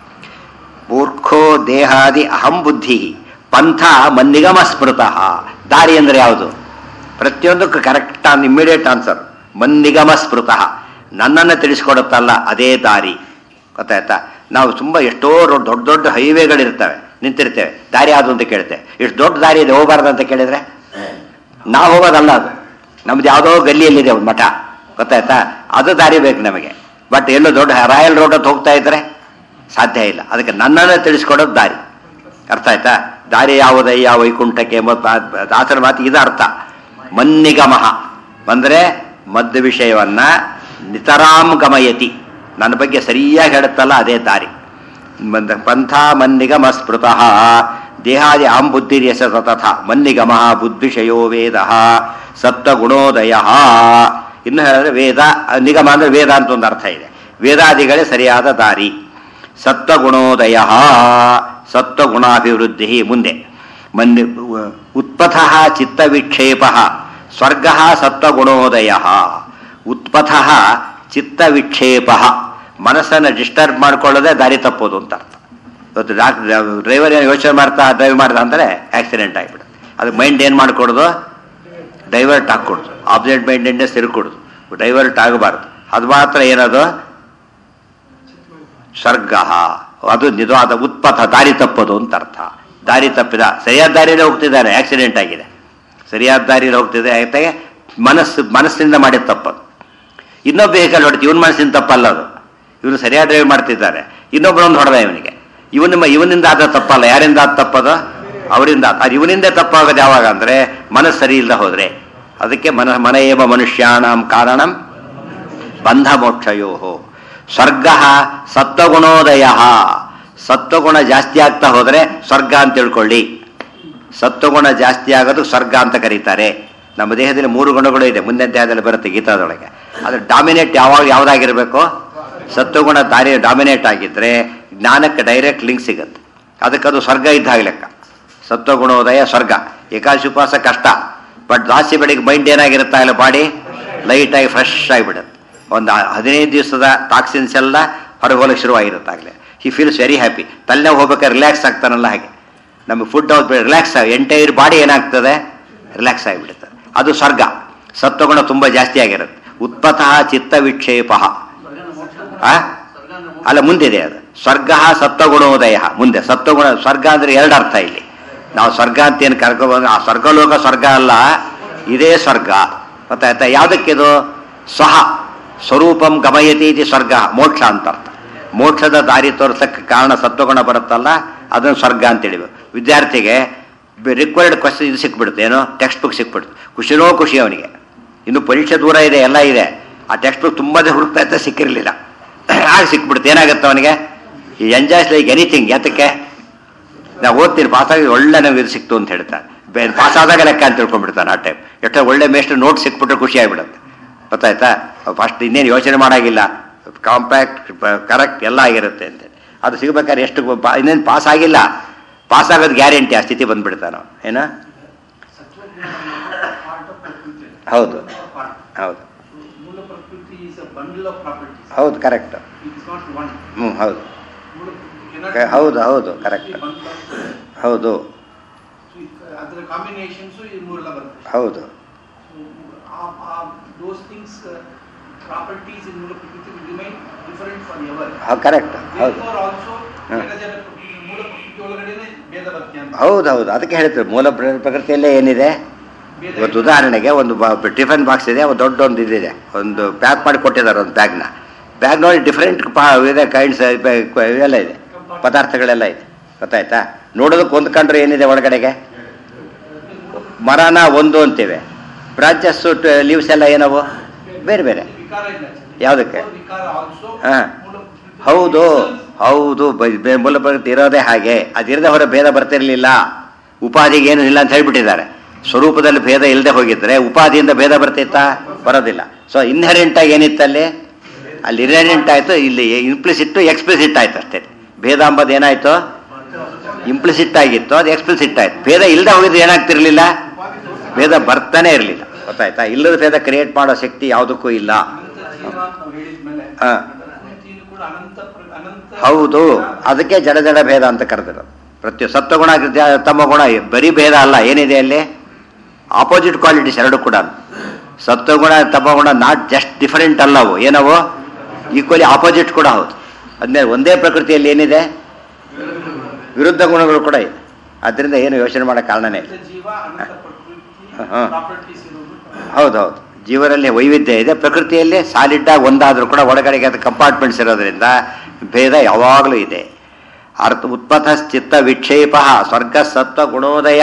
ಮೂರ್ಖೋ ದೇಹಾದಿ ಅಹಂ ಬುದ್ಧಿ ಪಂಥ ಮನ್ನಿಗಮ ಸ್ಮೃತಃ ದಾರಿ ಅಂದ್ರೆ ಯಾವುದು ಪ್ರತಿಯೊಂದಕ್ಕೂ ಕರೆಕ್ಟ್ ಆನ್ ಇಮ್ಮಿಡಿಯೇಟ್ ಆನ್ಸರ್ ಮನ್ನಿಗಮ ಸ್ಮೃತಃ ನನ್ನನ್ನು ತಿಳಿಸ್ಕೊಡುತ್ತಲ್ಲ ಅದೇ ದಾರಿ ಗೊತ್ತಾಯ್ತಾ ನಾವು ತುಂಬ ಎಷ್ಟೋ ರೋ- ದೊಡ್ಡ ದೊಡ್ಡ ಹೈವೇಗಳಿರ್ತವೆ ನಿಂತಿರ್ತೇವೆ ದಾರಿ ಯಾವುದು ಅಂತ ಕೇಳ್ತೇವೆ ಇಷ್ಟು ದೊಡ್ಡ ದಾರಿ ಇದೆ ಹೋಗಬಾರ್ದು ಅಂತ ಕೇಳಿದ್ರೆ ನಾವು ಹೋಗೋದಲ್ಲ ಅದು ನಮ್ದು ಯಾವುದೋ ಗಲ್ಲಿಯಲ್ಲಿದೆ ಒಂದು ಮಠ ಗೊತ್ತಾಯ್ತಾ ಅದು ದಾರಿ ಬೇಕು ನಮಗೆ ಬಟ್ ಎಲ್ಲೋ ದೊಡ್ಡ ರಾಯಲ್ ರೋಡ್ ಅಂತ ಹೋಗ್ತಾ ಇದ್ರೆ ಸಾಧ್ಯ ಇಲ್ಲ ಅದಕ್ಕೆ ನನ್ನನ್ನು ತಿಳಿಸ್ಕೊಡೋದು ದಾರಿ ಅರ್ಥ ಆಯ್ತಾ ದಾರಿ ಯಾವುದಯ್ಯ ವೈಕುಂಠಕ್ಕೆ ಎಂಬ ಬಾ- ಬಾ- ದಾಸರ ಮಾತು ಇದು ಅರ್ಥ ಮನ್ನಿಗಮಃ ಅಂದರೆ ಮದ್ದು ವಿಷಯವನ್ನ ನಿತರಾಂ ಗಮಯತಿ ನನ್ನ ಬಗ್ಗೆ ಸರಿಯಾಗಿ ಹೇಳುತ್ತಲ್ಲ ಅದೇ ದಾರಿ ಮಂದ- ಪಂಥ ಮನ್ನಿಗಮ ಸ್ಮೃತಃ ದೇಹಾದಿ ಆಂ ಬುದ್ಧಿರ್ಯಸ ತಥ ಮನ್ನಿಗಮಃ ಬುದ್ಧಿಶಯೋ ವೇದ ಸಪ್ತಗುಣೋದಯ ಇನ್ನು ಹೇಳಿದ್ರೆ ವೇದ ನಿಗಮ ಅಂದ್ರೆ ವೇದ ಅಂತ ಒಂದು ಅರ್ಥ ಇದೆ ವೇದಾದಿಗಳೇ ಸರಿಯಾದ ದಾರಿ ಸತ್ವಗುಣೋದಯ ಸತ್ವಗುಣಾಭಿವೃದ್ಧಿ ಮುಂದೆ ಮನ್ನಿ ಉತ್ಪಥ ಚಿತ್ತವಿಕ್ಷೇಪ ಸ್ವರ್ಗ ಸತ್ವಗುಣೋದಯ ಉತ್ಪಥ ಚಿತ್ತವಿಕ್ಷೇಪ ಮನಸ್ಸನ್ನು ಡಿಸ್ಟರ್ಬ್ ಮಾಡ್ಕೊಳ್ಳೋದೇ ದಾರಿ ತಪ್ಪೋದು ಅಂತ ಅರ್ಥ ಇವತ್ತು ಡಾಕ್ಟರ್ ಡ್ರೈವರ್ ಏನು ಯೋಚನೆ ಮಾಡ್ತಾ ಡ್ರೈವ್ ಮಾಡ್ತಾ ಅಂದರೆ ಆಕ್ಸಿಡೆಂಟ್ ಆಗಿಬಿಡುತ್ತೆ ಅದಕ್ಕೆ ಮೈಂಡ್ ಏನು ಮಾಡ್ಕೊಡೋದು ಡೈವರ್ಟ್ ಹಾಕ್ಕೊಡ್ದು ಆಬ್ಸೆಂಟ್ ಮೈಂಡೆಡ್ನೆಸ್ ಇರ್ಕೊಡುದು ಡೈವರ್ಟ್ ಆಗಬಾರ್ದು ಅದು ಮಾತ್ರ ಏನದು ಸ್ವರ್ಗ ಅದು ನಿಜವಾದ ಉತ್ಪಥ ದಾರಿ ತಪ್ಪೋದು ಅಂತ ಅರ್ಥ ದಾರಿ ತಪ್ಪಿದ ಸರಿಯಾದ ದಾರಿಯಲ್ಲೇ ಹೋಗ್ತಿದ್ದಾನೆ ಆಕ್ಸಿಡೆಂಟ್ ಆಗಿದೆ ಸರಿಯಾದ ದಾರಿಯಲ್ಲಿ ಹೋಗ್ತಿದೆ ಆಯ್ತಾ ಮನಸ್ಸು ಮನಸ್ಸಿನಿಂದ ಮಾಡಿದ ತಪ್ಪದು ಇನ್ನೊಬ್ಬ ವೆಹಿಕಲ್ ಹೊಡಿತು ಇವನ್ ಮನಸ್ಸಿನ ತಪ್ಪಲ್ಲ ಅದು ಇವನು ಸರಿಯಾದ ಡ್ರೈವ್ ಮಾಡ್ತಿದ್ದಾರೆ ಇನ್ನೊಬ್ಬರೊಂದು ಹೊಡೆದ ಇವನಿಗೆ ಇವನ ಇವನಿಂದ ಆದ ತಪ್ಪಲ್ಲ ಯಾರಿಂದ ಆದ ತಪ್ಪದು ಅವರಿಂದ ಆದ. ಅದು ಇವನಿಂದ ತಪ್ಪಾಗೋದು ಯಾವಾಗ ಅಂದ್ರೆ ಮನಸ್ಸು ಸರಿ ಇಲ್ಲದೆ ಹೋದ್ರೆ ಅದಕ್ಕೆ ಮನ ಮನ ಏವ ಮನುಷ್ಯಾಣಂ ಕಾರಣಂ ಬಂಧ ಮೋಕ್ಷಯೋ ಸ್ವರ್ಗ ಸತ್ವಗುಣೋದಯ ಸತ್ವಗುಣ ಜಾಸ್ತಿ ಆಗ್ತಾ ಹೋದ್ರೆ ಸ್ವರ್ಗ ಅಂತ ತಿಳ್ಕೊಳ್ಳಿ ಸತ್ವಗುಣ ಜಾಸ್ತಿ ಆಗೋದು ಸ್ವರ್ಗ ಅಂತ ಕರೀತಾರೆ ನಮ್ಮ ದೇಹದಲ್ಲಿ ಮೂರು ಗುಣಗಳು ಇದೆ ಮುಂದೆ ದೇಹದಲ್ಲಿ ಬರುತ್ತೆ ಗೀತಾದೊಳಗೆ ಅದು ಡಾಮಿನೇಟ್ ಯಾವಾಗ ಯಾವ್ದಾಗಿರ್ಬೇಕು ಸತ್ವಗುಣ ದಾರಿ ಡಾಮಿನೇಟ್ ಆಗಿದ್ರೆ ಜ್ಞಾನಕ್ಕೆ ಡೈರೆಕ್ಟ್ ಲಿಂಕ್ ಸಿಗುತ್ತೆ ಅದಕ್ಕೆ ಅದು ಸ್ವರ್ಗ ಇದ್ದಾಗ ಲೆಕ್ಕ ಸತ್ವಗುಣೋದಯ ಸ್ವರ್ಗ ಏಕಾದಶಿ ಉಪವಾಸ ಕಷ್ಟ ಬಟ್ ಜಾಸ್ತಿ ಬೆಳಿಗ್ಗೆ ಮೈಂಡ್ ಏನಾಗಿರುತ್ತೆ ಇಲ್ಲ ಬಾಡಿ ಲೈಟಾಗಿ ಫ್ರೆಶ್ ಆಗಿಬಿಡುತ್ತೆ ಒಂದು ಹದಿನೈದು ದಿವಸದ ಟಾಕ್ಸಿನ್ಸ್ ಎಲ್ಲ ಹೊರಗೆ ಹೋಗಲಿಕ್ಕೆ ಶುರುವಾಗಿರುತ್ತಾಗಲೇ ಹಿ ಫೀಲ್ಸ್ ವೆರಿ ಹ್ಯಾಪಿ ತಲೆ ಹೋಗ್ಬೇಕಾದ್ರೆ ರಿಲ್ಯಾಕ್ಸ್ ಆಗ್ತಾನಲ್ಲ ಹಾಗೆ ನಮಗೆ ಫುಡ್ ಹೌದು ರಿಲ್ಯಾಕ್ಸ್ ಆಗಿ ಎಂಟೈರ್ ಬಾಡಿ ಏನಾಗ್ತದೆ ರಿಲ್ಯಾಕ್ಸ್ ಆಗಿಬಿಡುತ್ತೆ ಅದು ಸ್ವರ್ಗ ಸತ್ವಗುಣ ತುಂಬ ಜಾಸ್ತಿ ಆಗಿರುತ್ತೆ ಉತ್ಪತಃ ಚಿತ್ತ ವಿಕ್ಷೇಪ ಆ ಅಲ್ಲ ಮುಂದಿದೆ ಅದು ಸ್ವರ್ಗ ಸತ್ವಗುಣೋದಯ ಮುಂದೆ ಸತ್ವಗುಣ ಸ್ವರ್ಗ ಅಂದ್ರೆ ಎರಡು ಅರ್ಥ ಇಲ್ಲಿ ನಾವು ಸ್ವರ್ಗ ಅಂತ ಏನು ಕರ್ಕೊಬಂದು ಆ ಸ್ವರ್ಗಲೋಕ ಸ್ವರ್ಗ ಅಲ್ಲ ಇದೇ ಸ್ವರ್ಗ ಗೊತ್ತಾಯ್ತಾ ಯಾವುದಕ್ಕಿದು ಸ್ವಹ ಸ್ವರೂಪಂ ಗಮಯತಿ ಇದು ಸ್ವರ್ಗ ಮೋಕ್ಷ ಅಂತ ಅರ್ಥ ಮೋಕ್ಷದ ದಾರಿ ತೋರಿಸಕ್ಕೆ ಕಾರಣ ಸತ್ವಗುಣ ಬರುತ್ತಲ್ಲ ಅದನ್ನು ಸ್ವರ್ಗ ಅಂತ ಹೇಳಿಬೇಕು ವಿದ್ಯಾರ್ಥಿಗೆ ರಿಕ್ವೈರ್ಡ್ ಕ್ವಶನ್ ಇದು ಸಿಕ್ಬಿಡುತ್ತೆ ಏನೋ ಟೆಕ್ಸ್ಟ್ ಬುಕ್ ಸಿಕ್ಬಿಡುತ್ತೆ ಖುಷಿನೋ ಖುಷಿ ಅವನಿಗೆ ಇನ್ನು ಪರೀಕ್ಷೆ ದೂರ ಇದೆ ಎಲ್ಲ ಇದೆ ಆ ಟೆಕ್ಸ್ಟ್ ಬುಕ್ ತುಂಬಾ ಹುಡುಕ್ತಾ ಇದ್ದ ಸಿಕ್ಕಿರಲಿಲ್ಲ ಆಗ ಸಿಕ್ಬಿಡುತ್ತೆ ಏನಾಗುತ್ತೆ ಅವನಿಗೆ ಈ ಎಂಜಾಯ್ಸ್ ಲೈಕ್ ಎನಿಥಿಂಗ್ ಯಾತಕ್ಕೆ ನಾವು ಓದ್ತೀನಿ ಪಾಸಾಗಿ ಒಳ್ಳೆ ನಮ್ಗೆ ಇದು ಸಿಕ್ತು ಅಂತ ಹೇಳ್ತಾನೆ ಬೇ ಪಾಸ್ ಆದಾಗ ಲೆಕ್ಕ ಅಂತ ತಿಳ್ಕೊಂಡ್ಬಿಡ್ತಾನೆ ಆ ಟೈಮ್ ಎಷ್ಟೋ ಒಳ್ಳೆ ಮೇಷ್ಟು ನೋಟ್ ಸಿಕ್ಬಿಟ್ರೆ ಖುಷಿ ಆಗಿಬಿಡುತ್ತೆ ಗೊತ್ತಾಯ್ತಾ ಫಸ್ಟ್ ಇನ್ನೇನು ಯೋಚನೆ ಮಾಡಾಗಿಲ್ಲ ಕಾಂಪ್ಯಾಕ್ಟ್ ಕರೆಕ್ಟ್ ಎಲ್ಲ ಆಗಿರುತ್ತೆ ಅಂತ ಅದು ಸಿಗ್ಬೇಕಾದ್ರೆ ಎಷ್ಟು ಪಾ- ಇನ್ನೇನು ಪಾಸ್ ಆಗಿಲ್ಲ ಪಾಸ್ ಆಗೋದು ಗ್ಯಾರಂಟಿ ಆ ಸ್ಥಿತಿ ಬಂದ್ಬಿಡ್ತಾನೆ ಅವ್ನು. ಏನ part of Prakriti. ಹೌದು Part. ಹೌದು Mula Prakriti is a bundle of properties. ಹೌದು correct It is not one. ಹ್ಞೂ ಹೌದು Mula Prakriti cannot ಕ- ಹೌದು ಹೌದು ಕರೆಕ್ಟ್ be bundle of- ಹೌದು So it- ಅದರ ಕಾಂಬಿನೇಷನ್ಸ್ ಈ ಮೂರೆಲ್ಲ ಬರುತ್ತೆ ಹೌದು So, ಆ- ಆ- those things ಪ್ರಾಪರ್ಟೀಸ್ ಇನ್ ಮೂಲ ಪ್ರಕೃತಿ remain different for ever correct ಹೌದು ದೇರ್ಫೋರ್ ಆಲ್ಸೋ ಹ. ಜಡ ಪ್ರಕೃತಿ ಮೂಲ ಪ್ರಕೃತಿ ಒಳಗಡೆನೆ ಭೇದ ಬರುತ್ತೆ ಅಂತ ಹೌದು ಹೌದು ಅದಕ್ಕೆ ಹೇಳ್ತಾರೆ ಮೂಲ ಪ್ರ- ಪ್ರಕೃತಿಯಲ್ಲೇ ಏನಿದೆ ಭೇದ ಇವತ್ತು ಉದಾಹರಣೆಗೆ ಒಂದು ಟಿಫನ್ ಬಾಕ್ಸ್ ಇದೆ ಒಂದು ದೊಡ್ಡ ಒಂದು ಇದಿದೆ ಒಂದು ಪ್ಯಾಕ್ ಮಾಡಿ ಕೊಟ್ಟಿದ್ದಾರೆ ಒಂದು ಬ್ಯಾಗ್ನ ಬ್ಯಾಗ್ ನೋಡಿ ಡಿಫ್ರೆಂಟ್ ಪಾ ಇದೆ ಕೈಂಡ್ಸ್ ಇವೆಲ್ಲ ಇದೆ ಪದಾರ್ಥಗಳೆಲ್ಲ ಇದೆ ಗೊತ್ತಾಯ್ತಾ ನೋಡೋದಕ್ಕೆ ಹೊಂದ್ಕೊಂಡ್ರೆ ಏನಿದೆ ಒಳಗಡೆಗೆ ಮರನ ಒಂದು ಅಂತೀವಿ ಬ್ರಾಂಚಸ್ ಲೀವ್ಸ್ ಎಲ್ಲ ಏನವು ಬೇರೆ ಬೇರೆ ವಿಕಾರ ಇಲ್ಲ ಯಾವುದಕ್ಕೆ? ವಿಕಾರ ಆಲ್ಸೋ ಹಾ. ಮೂಲ ಪ್ರಕೃತಿ ಹೌದು itself ಹೌದು ಬ- ಬೆ- ಮೂಲ ಪ್ರಕೃತಿ ಇರೋದೇ ಹಾಗೆ ಅದಿರದೆ ಹೊರ ಭೇದ ಬರ್ತಿರ್ಲಿಲ್ಲ ಉಪಾಧಿಗೆ ಏನು ಇಲ್ಲ ಅಂತ ಹೇಳ್ಬಿಟ್ಟಿದ್ದಾರೆ ಸ್ವರೂಪದಲ್ಲಿ ಭೇದ ಇಲ್ಲದೆ ಹೋಗಿದ್ರೆ ಉಪಾಧಿಯಿಂದ ಭೇದ ಬರ್ತಿತ್ತಾ ಬರೋದಿಲ್ಲ ಸೊ ಇನ್ಹೆರೆಂಟ್ ಆಗಿ ಏನಿತ್ತಲ್ಲಿ ಅಲ್ಲಿ ಇನ್ಹೆರೆಂಟ್ ಆಯ್ತು ಇಲ್ಲಿ ಇಂಪ್ಲಿಸಿಟ್ ಎಕ್ಸ್ಪ್ಲಿಸಿಟ್ ಆಯ್ತು ಅಷ್ಟೇ ಭೇದ ಅಂಬದು ಏನಾಯ್ತು ಇಂಪ್ಲಿಸಿಟ್ ಆಗಿತ್ತು ಅದು ಎಕ್ಸ್ಪ್ಲಿಸಿಟ್ ಆಯ್ತು ಭೇದ ಇಲ್ಲದೆ ಹೋಗಿದ್ರೆ ಏನಾಗ್ತಿರ್ಲಿಲ್ಲ ಭೇದ ಬರ್ತಾನೆ ಇರಲಿಲ್ಲ ಗೊತ್ತಾಯ್ತಾ ಇಲ್ಲದ ಭೇದ ಕ್ರಿಯೇಟ್ ಮಾಡೋ ಶಕ್ತಿ ಯಾವುದಕ್ಕೂ ಇಲ್ಲ ಅನಂತ ಜೀವ ಅಂತ ನಾವು ಹೇಳಿದ್ಮೇಲೆ ಹಾ. ಪ್ರಕೃತಿಯನ್ನು ಕೂಡ ಅನಂತ ಪ್ರ- ಅನಂತ ಹೌದು ಅದಕ್ಕೆ ಜಡ ಜಡ ಭೇದ ಅಂತ ಕರೆದಿರೋದು ಪ್ರತಿ ಸತ್ವಗುಣ ಜ- ತಮ್ಮ ಗುಣ ಬರೀ ಭೇದ ಅಲ್ಲ ಏನಿದೆ ಅಲ್ಲಿ ಆಪೋಸಿಟ್ ಕ್ವಾಲಿಟೀಸ್ ಎರಡು ಕೂಡ ಸತ್ವಗುಣ ತಮಗುಣ ನಾಟ್ ಜಸ್ಟ್ ಡಿಫರೆಂಟ್ ಅಲ್ಲವು ಏನವು ಈಕ್ವಲಿ ಆಪೋಸಿಟ್ ಕೂಡ ಹೌದು ಅದ್ಮೇಲೆ ಒಂದೇ ಪ್ರಕೃತಿಯಲ್ಲಿ ಏನಿದೆ ವಿರುದ್ಧ ಗುಣಗಳು ಕೂಡ ಇದೆ ಅದರಿಂದ ಏನು ಯೋಚನೆ ಮಾಡೋ ಕಾರಣನೇ ಇಲ್ಲ ಅನಂತ ಜೀವ ಅನಂತ ಪ್ರಕೃತಿ ಹಾ. ಪ್ರಾಪರ್ಟೀಸ್ ಇರೋದು ಹೌದು ಹೌದು ಜೀವನಲ್ಲಿ ವೈವಿಧ್ಯ ಇದೆ ಪ್ರಕೃತಿಯಲ್ಲಿ ಸಾಲಿಡ್ ಆಗಿ ಒಂದಾದ್ರೂ ಕೂಡ ಒಳಗಡೆಗೆ ಅದು ಕಂಪಾರ್ಟ್ಮೆಂಟ್ಸ್ ಇರೋದ್ರಿಂದ ಭೇದ ಯಾವಾಗಲೂ ಇದೆ ಅರ್ಥ ಉತ್ಪಥ ಚಿತ್ತ ವಿಕ್ಷೇಪ ಸ್ವರ್ಗ ಸತ್ವ ಗುಣೋದಯ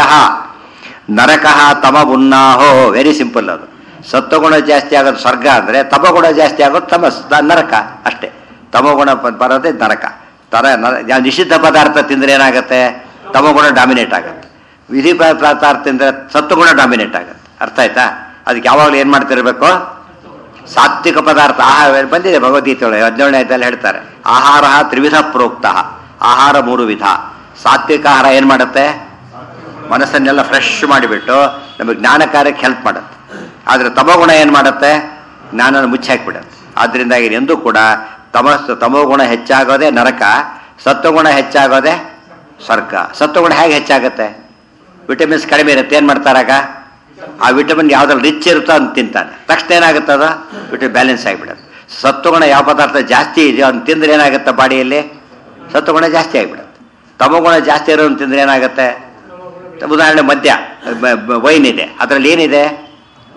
ನರಕ ತಮ ಉನ್ನಾಹೋ ವೆರಿ ಸಿಂಪಲ್ ಅದು ಸತ್ವಗುಣ ಜಾಸ್ತಿ ಆಗೋದು ಸ್ವರ್ಗ ಅಂದರೆ ತಮಗುಣ ಜಾಸ್ತಿ ಆಗೋದು ತಮಸ್ ದ- ನರಕ ಅಷ್ಟೇ ತಮಗುಣ ಪ- ಬರೋದೇ ನರಕ ತರ ನ- ಯಾ- ನಿಷಿದ್ಧ ಪದಾರ್ಥ ತಿಂದ್ರೆ ಏನಾಗುತ್ತೆ ತಮಗುಣ ಡಾಮಿನೇಟ್ ಆಗುತ್ತೆ ವಿಧಿ ಪ- ಪದಾರ್ಥ ತಿಂದ್ರೆ ಸತ್ವಗುಣ ಡಾಮಿನೇಟ್ ಆಗುತ್ತೆ ಅರ್ಥ ಆಯ್ತಾ ಅದಕ್ಕೆ ಯಾವಾಗಲೂ ಏನು ಮಾಡ್ತಿರ್ಬೇಕು ಸಾತ್ವಿಕ ಪದಾರ್ಥ ಆಹಾರ ಬಂದಿದೆ ಭಗವದ್ಗೀತೆ ಒಳಗೆ ಹದಿನೇಳನೇ ಅಧ್ಯಾಯದಲ್ಲಿ ಹೇಳ್ತಾರೆ ಆಹಾರ ತ್ರಿವಿಧ ಪ್ರೋಕ್ತ ಆಹಾರ ಮೂರು ವಿಧ ಸಾತ್ವಿಕ ಆಹಾರ ಏನು ಮಾಡುತ್ತೆ ಮನಸ್ಸನ್ನೆಲ್ಲ ಫ್ರೆಶ್ ಮಾಡಿಬಿಟ್ಟು ನಮಗೆ ಜ್ಞಾನ ಕಾರ್ಯಕ್ಕೆ ಹೆಲ್ಪ್ ಮಾಡುತ್ತೆ ಆದರೆ ತಮೋಗುಣ ಏನು ಮಾಡುತ್ತೆ ಜ್ಞಾನನ ಮುಚ್ಚಾಕ್ಬಿಡುತ್ತೆ ಆದ್ರಿಂದಾಗಿ ಎಂದೂ ಕೂಡ ತಮಸ್ ತಮೋಗುಣ ಹೆಚ್ಚಾಗೋದೇ ನರಕ ಸತ್ವಗುಣ ಹೆಚ್ಚಾಗೋದೇ ಸ್ವರ್ಗ ಸತ್ವಗುಣ ಹೇಗೆ ಹೆಚ್ಚಾಗುತ್ತೆ ವಿಟಮಿನ್ಸ್ ಕಡಿಮೆ ಇರುತ್ತೆ ಏನು ಮಾಡ್ತಾರಾಗ ಆ ವಿಟಮಿನ್ ಯಾವ್ದ್ರಲ್ಲಿ ರಿಚ್ ಇರುತ್ತೋ ಅಂತ ತಿಂತಾನೆ ತಕ್ಷಣ ಏನಾಗುತ್ತೆ ಅದು ವಿಟಮಿನ್ ಬ್ಯಾಲೆನ್ಸ್ ಆಗಿಬಿಡುತ್ತೆ ಸತ್ವಗುಣ ಯಾವ ಪದಾರ್ಥ ಜಾಸ್ತಿ ಇದೆಯೋ ಅಂತ ತಿಂದ್ರೆ ಏನಾಗುತ್ತೆ ಬಾಡಿಯಲ್ಲಿ ಸತ್ವಗುಣ ಜಾಸ್ತಿ ಆಗಿಬಿಡುತ್ತೆ ತಮಗುಣ ಜಾಸ್ತಿ ಇರೋದು ತಿಂದ್ರೆ ಏನಾಗುತ್ತೆ ಉದಾಹರಣೆ ಮದ್ಯ ವೈನ್ ಇದೆ ಅದರಲ್ಲಿ ಏನಿದೆ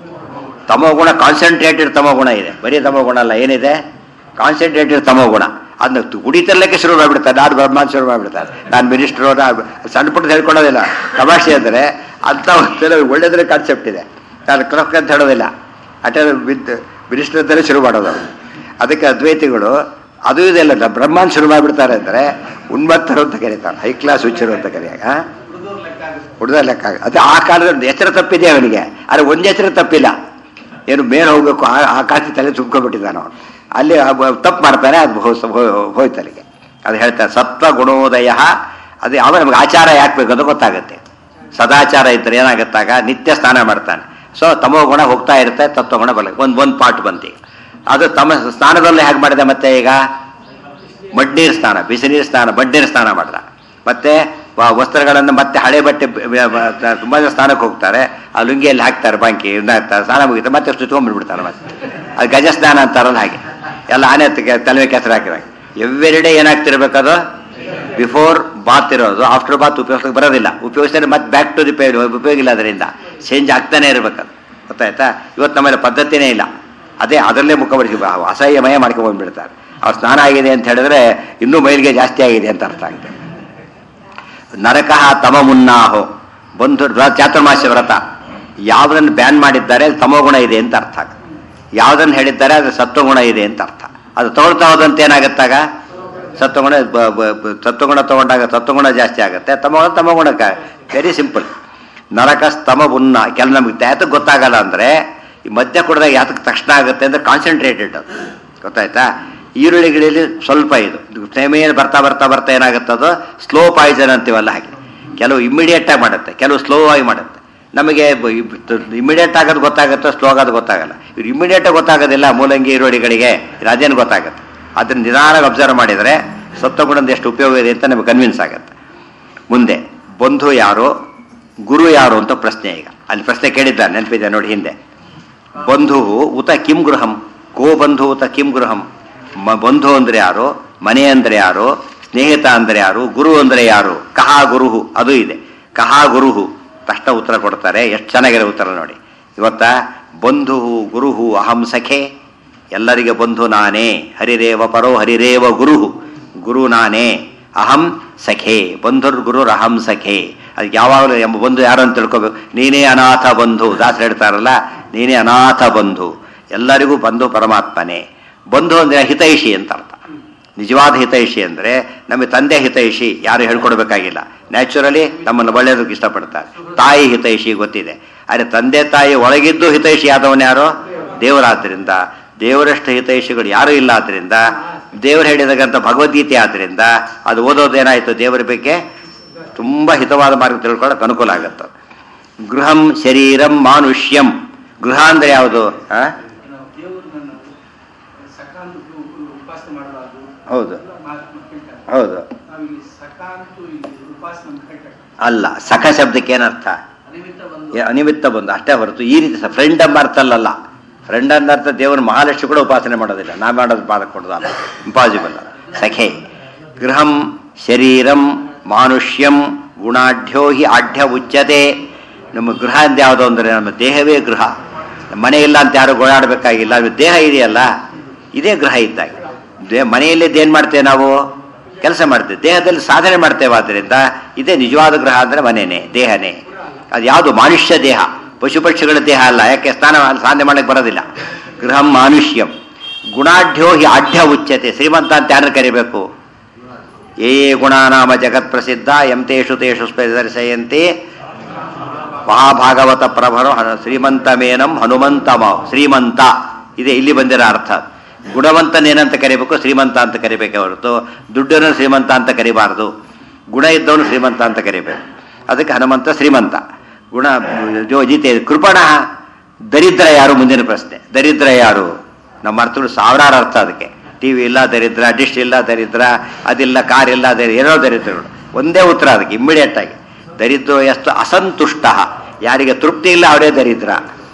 ತಮೋಗುಣ ಕಾನ್ಸಂಟ್ರೇಟೆಡ್ ತಮೋಗುಣ ಇದೆ ಬರೀ ತಮೋಗುಣ ಅಲ್ಲ ಏನಿದೆ ಕಾನ್ಸಂಟ್ರೇಟೆಡ್ ತಮೋಗುಣ ಅದನ್ನ ಕುಡಿತರ್ಲಿಕ್ಕೆ ಶುರು ಮಾಡಿಬಿಡ್ತಾರೆ ನಾನು ಬ್ರಹ್ಮಾನ್ ಶುರು ಮಾಡಿಬಿಡ್ತಾರೆ ನಾನು ಮಿನಿಸ್ಟ್ರು ಸಣ್ಣ ಪುಟ್ಟ ಹೇಳ್ಕೊಳ್ಳೋದಿಲ್ಲ ತಮಾಷೆ ಅಂದರೆ ಅಂತ ಒಂದು ಒಳ್ಳೆದ್ರೆ ಕಾನ್ಸೆಪ್ಟ್ ಇದೆ ನಾನು ಕ್ರೊಕ್ ಅಂತ ಹೇಳೋದಿಲ್ಲ ಅಟೆಂಡ್ ವಿತ್ ಮಿನಿಸ್ಟರ್ ಅಂತಲೇ ಶುರು ಮಾಡೋದು ಅವ್ರು. ಅದಕ್ಕೆ ಅದ್ವೈತಿಗಳು ಅದು ಇದೆಲ್ಲ ಬ್ರಹ್ಮಾನ್ ಶುರು ಮಾಡಿಬಿಡ್ತಾರೆ ಅಂದರೆ ಉನ್ಮತ್ತರು ಅಂತ ಕರೀತಾರೆ ಹೈ ಕ್ಲಾಸ್ ಹುಚ್ಚರು ಅಂತ ಕರೆಯಾಗ ಹುಡುಗರು ಲೆಕ್ಕ ಆಗುತ್ತೆ ಹುಡುಗ ಲೆಕ್ಕ ಆಗ- ಅದು ಆ ಕಾಲದಲ್ಲಿ ಎಚ್ಚರ ತಪ್ಪಿದೆ ಅವನಿಗೆ ಆದರೆ ಒಂದು ಎಚ್ಚರ ತಪ್ಪಿಲ್ಲ ಏನು ಮೇಲೆ ಹೋಗ್ಬೇಕು ಆ ಆ ಕಾಸಿ ತಲೆ ತುಂಬ್ಕೊಂಡ್ಬಿಟ್ಟಿದ್ದಾನೆ ಅವನು ಅಲ್ಲಿ ತಪ್ಪು ಮಾಡ್ತಾನೆ ಅದು ಹೋ- ಹೋ- ಹೋಯ್ತು ಅಲ್ಲಿಗೆ ಅದು ಹೇಳ್ತಾರೆ ಸತ್ವ ಗುಣೋದಯ ಅದು ಯಾವ ನಮ್ಗೆ ಆಚಾರ ಯಾಕೆ ಬೇಕು ಅಂತ ಗೊತ್ತಾಗುತ್ತೆ ಸದಾಚಾರ ಇದ್ದರೆ ಏನಾಗುತ್ತಾಗ ನಿತ್ಯ ಸ್ನಾನ ಮಾಡ್ತಾನೆ ಸೊ ತಮೋ ಗುಣ ಹೋಗ್ತಾ ಇರುತ್ತೆ ತತ್ವಗುಣ ಬಲ ಒಂದು ಒಂದು ಪಾರ್ಟ್ ಬಂತು ಈಗ ಅದು ತಮ್ಮ ಸ್ನಾನದಲ್ಲಿ ಹೇಗೆ ಮಾಡಿದೆ ಮತ್ತೆ ಈಗ ಮಡ್ನೀರು ಸ್ನಾನ ಬಿಸಿನೀರು ಸ್ನಾನ ಮಡ್ನೀರು ಸ್ನಾನ ಮಾಡ್ದ ಮತ್ತೆ ವ- ವಸ್ತ್ರಗಳನ್ನು ಮತ್ತೆ ಹಳೆ ಬಟ್ಟೆ ಬ- ಬ- ಬ- ತುಂಬಾ ಜನ ಸ್ನಾನಕ್ಕೆ ಹೋಗ್ತಾರೆ ಆ ಲುಂಗಿಯಲ್ಲಿ ಹಾಕ್ತಾರೆ ಬಾಂಕಿ ಇದನ್ನ ಹಾಕ್ತಾರೆ ಸ್ನಾನ ಮುಗಿತಾರೆ ಮತ್ತೆ ಸುತ್ಕೊಂಡ್ಬಿಡ್ಬಿಡ್ತಾರೆ ಮತ್ತೆ ಅದು ಗಜ ಸ್ನಾನ ಅಂತಾರಲ್ಲ ಹಾಗೆ ಎಲ್ಲ ಆನೆ ಹತ್ತಿಗೆ ತಲೆ ಕೆಸರು ಹಾಕಿದಾಗ ಎವ್ರಿ ಡೇ ಏನಾಗ್ತಿರ್ಬೇಕದು ಬಿಫೋರ್ ಬಾತ್ ಇರೋದು ಆಫ್ಟರ್ ಬಾತ್ ಉಪಯೋಗಕ್ಕೆ ಬರೋದಿಲ್ಲ ಉಪಯೋಗಿಸಿದ್ರೆ ಮತ್ತೆ ಬ್ಯಾಕ್ ಟು ದಿ ಪೇ ಉಪಯೋಗ ಇಲ್ಲ ಅದರಿಂದ ಚೇಂಜ್ ಆಗ್ತಾನೆ ಇರ್ಬೇಕದು ಗೊತ್ತಾಯ್ತಾ ಇವತ್ತು ನಮ್ಮಲ್ಲಿ ಪದ್ಧತಿನೇ ಇಲ್ಲ ಅದೇ ಅದರಲ್ಲೇ ಮುಖ ಬಡಿಸಿ ಅಸಹ್ಯಮಯ ಮಾಡ್ಕೊಂಡ್ಬಿಡ್ತಾರೆ ಅವ್ರು ಸ್ನಾನ ಆಗಿದೆ ಅಂತ ಹೇಳಿದ್ರೆ ಇನ್ನೂ ಮೈಲಿಗೆ ಜಾಸ್ತಿ ಆಗಿದೆ ಅಂತ ಅರ್ಥ ಆಗುತ್ತೆ ನರಕ ತಮ ಮುನ್ನಾಹೋ ಬಂಧು ವ್ರ- ಚಾತುರ್ಮಾಸ್ಯ ವ್ರತ ಯಾವುದನ್ನು ಬ್ಯಾನ್ ಮಾಡಿದ್ದಾರೆ ಅಲ್ಲಿ ತಮೋಗುಣ ಇದೆ ಅಂತ ಅರ್ಥ ಯಾವುದನ್ನು ಹೇಳಿದ್ದಾರೆ ಅದು ಸತ್ವಗುಣ ಇದೆ ಅಂತ ಅರ್ಥ ಅದು ತಗೊಳ್ತಾ ಹೋದಂತೆ ಏನಾಗುತ್ತಾಗ ಸತ್ವಗುಣ ಬ- ಬ- ಬ- ಸತ್ವಗುಣ ತಗೊಂಡಾಗ ಸತ್ವಗುಣ ಜಾಸ್ತಿ ಆಗುತ್ತೆ ತಮಗುಣ ತಮಗುಣಕ್ಕೆ ವೆರಿ ಸಿಂಪಲ್ ನರಕ ಸ್ತಮ ಮುನ್ನ ಕೆಲ ನಮಗೆ ಯಾತಕ್ಕೆ ಗೊತ್ತಾಗಲ್ಲ ಅಂದರೆ ಈ ಮದ್ಯ ಕುಡಿದಾಗ ಯಾತಕ್ಕೆ ತಕ್ಷಣ ಆಗುತ್ತೆ ಅಂದರೆ ಕಾನ್ಸಂಟ್ರೇಟೆಡ್ ಅದು ಗೊತ್ತಾಯ್ತಾ ಈರುಳ್ಳಿ ಗಿಳಿಯಲ್ಲಿ ಸ್ವಲ್ಪ ಇದು ಮೇಲೆ ಬರ್ತಾ ಬರ್ತಾ ಬರ್ತಾ ಏನಾಗುತ್ತೆ ಅದು ಸ್ಲೋ ಪಾಯ್ಸನ್ ಅಂತೀವಲ್ಲ ಹಾಗೆ ಕೆಲವು ಇಮ್ಮಿಡಿಯೇಟ್ ಆಗಿ ಮಾಡುತ್ತೆ ಕೆಲವು ಸ್ಲೋ ಆಗಿ ಮಾಡುತ್ತೆ ನಮಗೆ ಇಮಿಡಿಯೇಟ್ ಆಗೋದು ಗೊತ್ತಾಗುತ್ತೆ ಸ್ಲೋ ಆಗೋದು ಗೊತ್ತಾಗಲ್ಲ ಇವ್ರು ಇಮಿಡಿಯೇಟ್ ಗೊತ್ತಾಗೋದಿಲ್ಲ ಮೂಲಂಗಿ ಈರುಳ್ಳಿಗಳಿಗೆ ಅದೇನು ಗೊತ್ತಾಗುತ್ತೆ ಅದನ್ನ ನಿಧಾನವಾಗಿ ಅಬ್ಸರ್ವ್ ಮಾಡಿದರೆ ಸತ್ವಗುಣದ ಎಷ್ಟು ಉಪಯೋಗ ಇದೆ ಅಂತ ನಮಗೆ ಕನ್ವಿನ್ಸ್ ಆಗುತ್ತೆ ಮುಂದೆ ಬಂಧು ಯಾರು ಗುರು ಯಾರು ಅಂತ ಪ್ರಶ್ನೆ ಈಗ ಅಲ್ಲಿ ಪ್ರಶ್ನೆ ಕೇಳಿದ್ದಾರೆ ನೆನಪಿದೆ ನೋಡಿ ಹಿಂದೆ ಬಂಧು ಉತ ಕಿಂ ಗೃಹಂ ಗೋ ಬಂಧು ಉತ ಕಿಂ ಗೃಹಂ ಮ ಬಂಧು ಅಂದ್ರೆ ಯಾರು ಮನೆ ಅಂದ್ರೆ ಯಾರು ಸ್ನೇಹಿತ ಅಂದ್ರೆ ಯಾರು ಗುರು ಅಂದ್ರೆ ಯಾರು ಕಹಾ ಗುರುಹು ಅದು ಇದೆ ಕಹಾ ಗುರುಹು ತಕ್ಷಣ ಉತ್ತರ ಕೊಡ್ತಾರೆ ಎಷ್ಟು ಚೆನ್ನಾಗಿರೋ ಉತ್ತರ ನೋಡಿ ಇವತ್ತ ಬಂಧು ಗುರುಹು ಅಹಂ ಸಖೆ ಎಲ್ಲರಿಗೆ ಬಂಧು ನಾನೇ ಹರಿರೇವ ಪರೋ ಹರಿರೇವ ಗುರುಹು ಗುರು ನಾನೇ ಅಹಂ ಸಖೆ ಬಂಧುರ್ ಗುರುರ್ ಅಹಂ ಸಖೆ ಅದಕ್ಕೆ ಯಾವಾಗಲೂ ಎಂಬ ಬಂಧು ಯಾರು ಅಂತ ತಿಳ್ಕೊಬೇಕು ನೀನೇ ಅನಾಥ ಬಂಧು ದಾಸರು ಹೇಳ್ತಾರಲ್ಲ ನೀನೇ ಅನಾಥ ಬಂಧು ಎಲ್ಲರಿಗೂ ಬಂಧು ಪರಮಾತ್ಮನೇ ಬಂಧು ಅಂದರೆ ಹಿತೈಷಿ ಅಂತ ಅರ್ಥ ನಿಜವಾದ ಹಿತೈಷಿ ಅಂದರೆ ನಮಗೆ ತಂದೆ ಹಿತೈಷಿ ಯಾರು ಹೇಳ್ಕೊಡ್ಬೇಕಾಗಿಲ್ಲ ನ್ಯಾಚುರಲಿ ನಮ್ಮನ್ನು ಒಳ್ಳೆಯದಕ್ಕೆ ಇಷ್ಟಪಡ್ತಾರೆ ತಾಯಿ ಹಿತೈಷಿ ಗೊತ್ತಿದೆ ಆದರೆ ತಂದೆ ತಾಯಿ ಒಳಗಿದ್ದು ಹಿತೈಷಿ ಆದವನು ಯಾರು ದೇವರಾದ್ರಿಂದ ದೇವರಷ್ಟು ಹಿತೈಷಿಗಳು ಯಾರೂ ಇಲ್ಲ ಆದ್ರಿಂದ ದೇವರು ಹೇಳಿದಾಗಂತ ಭಗವದ್ಗೀತೆ ಆದ್ರಿಂದ ಅದು ಓದೋದೇನಾಯಿತು ದೇವರ ಬಗ್ಗೆ ತುಂಬ ಹಿತವಾದ ಮಾರ್ಗ ತಿಳ್ಕೊಳ್ಳೋಕೆ ಅನುಕೂಲ ಆಗುತ್ತೆ ಗೃಹಂ ಶರೀರಂ ಮಾನುಷ್ಯಂ ಗೃಹ ಅಂದರೆ ಯಾವುದು ಆ? ನಾವು ದೇವರು ನನ್ನ ಸಕಾಂತ ಉಪಾಸನೆ ಮಾಡಬಾರ್ದು ಹೌದು ಎಲ್ಲ ಮಾತು ಹೇಳ್ತಾರೆ ಹೌದು ನಾವು ಇಲ್ಲಿ ಸಕಾಂತು ಇಲ್ಲಿ ಉಪಾಸನೆ ಅಂತ ಹೇಳ್ತಾರೆ ಅಲ್ಲ ಸಖ ಶಬ್ದಕ್ಕೆ ಏನರ್ಥ ಅನಿಮಿತ್ತ ಒಂದು ಏ, ಅನಿಮಿತ್ತ ಬಂದು ಅಷ್ಟೇ ಹೊರತು ಈ ರೀತಿ ಫ್ರೆಂಡ್ ಎಂಬ ಅರ್ಥ ಅಲ್ಲಲ್ಲ ಫ್ರೆಂಡ್ ಅನ್ನರ್ಥ ದೇವರು ಮಹಾಲಕ್ಷ್ಮಿ ಕೂಡ ಉಪಾಸನೆ ಮಾಡೋದಿಲ್ಲ ನಾ ಮಾಡೋದು ಪಾದ ಕೊಡೋದಲ್ಲ ಇಂಪಾಸಿಬಲ್ ಸಖೆ ಗೃಹಂ ಶರೀರಂ ಮಾನುಷ್ಯಂ ಗುಣಾಢ್ಯೋ ಹಿ ಆಢ್ಯ ಉಚ್ಯತೆ ನಮ್ಮ ಗೃಹ ಅಂತ ಯಾವುದು ಅಂದರೆ ನಮ್ಮ ದೇಹವೇ ಗೃಹ ನಮ್ಮ ಮನೆ ಇಲ್ಲ ಅಂತ ಯಾರು ಓಡಾಡಬೇಕಾಗಿಲ್ಲ ನಮ್ಮ ದೇಹ ಇದೆಯಲ್ಲ ಇದೇ ಗೃಹ ಇದ್ದಾಗ ದೇ ಮನೆಯಲ್ಲಿದ್ದು ಏನು ಮಾಡ್ತೇವೆ ನಾವು ಕೆಲಸ ಮಾಡ್ತೇವೆ ದೇಹದಲ್ಲಿ ಸಾಧನೆ ಮಾಡ್ತೇವೆ ಆದ್ದರಿಂದ ಇದೇ ನಿಜವಾದ ಗೃಹ ಅಂದರೆ ಮನೆಯೇ ದೇಹನೇ ಅದು ಯಾವುದು ಮಾನುಷ್ಯ ದೇಹ ಪಶು ಪಕ್ಷಿಗಳ ದೇಹ ಅಲ್ಲ ಯಾಕೆ ಸ್ನಾನ ಸಾಧನೆ ಮಾಡಕ್ಕೆ ಬರೋದಿಲ್ಲ ಗೃಹಂ ಮಾನುಷ್ಯಂ ಗುಣಾಢ್ಯೋ ಹಿ ಆಢ್ಯ ಉಚ್ಯತೆ ಶ್ರೀಮಂತ ಅಂತ ಯಾರು ಕರಿಬೇಕು ಏ ಏ ಗುಣಾನಾಮ ಜಗತ್ ಪ್ರಸಿದ್ಧ ಎಂ ತೇಷು ತೇಷು ದರ್ಶಯಂತೆ ಮಹಾಭಾಗವತ ಪ್ರಭರು ಹ- ಶ್ರೀಮಂತ ಮೇನಂ ಹನುಮಂತ ಮಾವ್ ಶ್ರೀಮಂತ ಇದೆ ಇಲ್ಲಿ ಬಂದಿರೋ ಅರ್ಥ ಗುಣವಂತನೇನಂತ ಕರಿಬೇಕು ಶ್ರೀಮಂತ ಅಂತ ಕರಿಬೇಕೆ ಹೊರತು ದುಡ್ಡನ್ನು ಶ್ರೀಮಂತ ಅಂತ ಕರಿಬಾರ್ದು ಗುಣ ಇದ್ದವನು ಶ್ರೀಮಂತ ಅಂತ ಕರಿಬೇಕು ಅದಕ್ಕೆ ಹನುಮಂತ ಶ್ರೀಮಂತ ಗುಣ ಜೋ ಜೀತೆ ಕೃಪಣ ದರಿದ್ರ ಯಾರು ಮುಂದಿನ ಪ್ರಶ್ನೆ ದರಿದ್ರ ಯಾರು ನಮ್ಮ ಅರ್ಥಗಳು ಸಾವಿರಾರು ಅರ್ಥ ಅದಕ್ಕೆ ಟಿ ವಿ ಇಲ್ಲ ದರಿದ್ರ ಡಿಶ್ ಇಲ್ಲ ದರಿದ್ರ ಅದಿಲ್ಲ ಕಾರ್ ಇಲ್ಲ ದರಿ ಏನೋ ದರಿದ್ರಗಳು ಒಂದೇ ಉತ್ತರ ಅದಕ್ಕೆ ಇಮ್ಮಿಡಿಯೇಟ್ ಆಗಿ ದರಿದ್ರ ಎಷ್ಟು ಅಸಂತುಷ್ಟ ಯಾರಿಗೆ ತೃಪ್ತಿ ಇಲ್ಲ ಅವರೇ ದರಿದ್ರ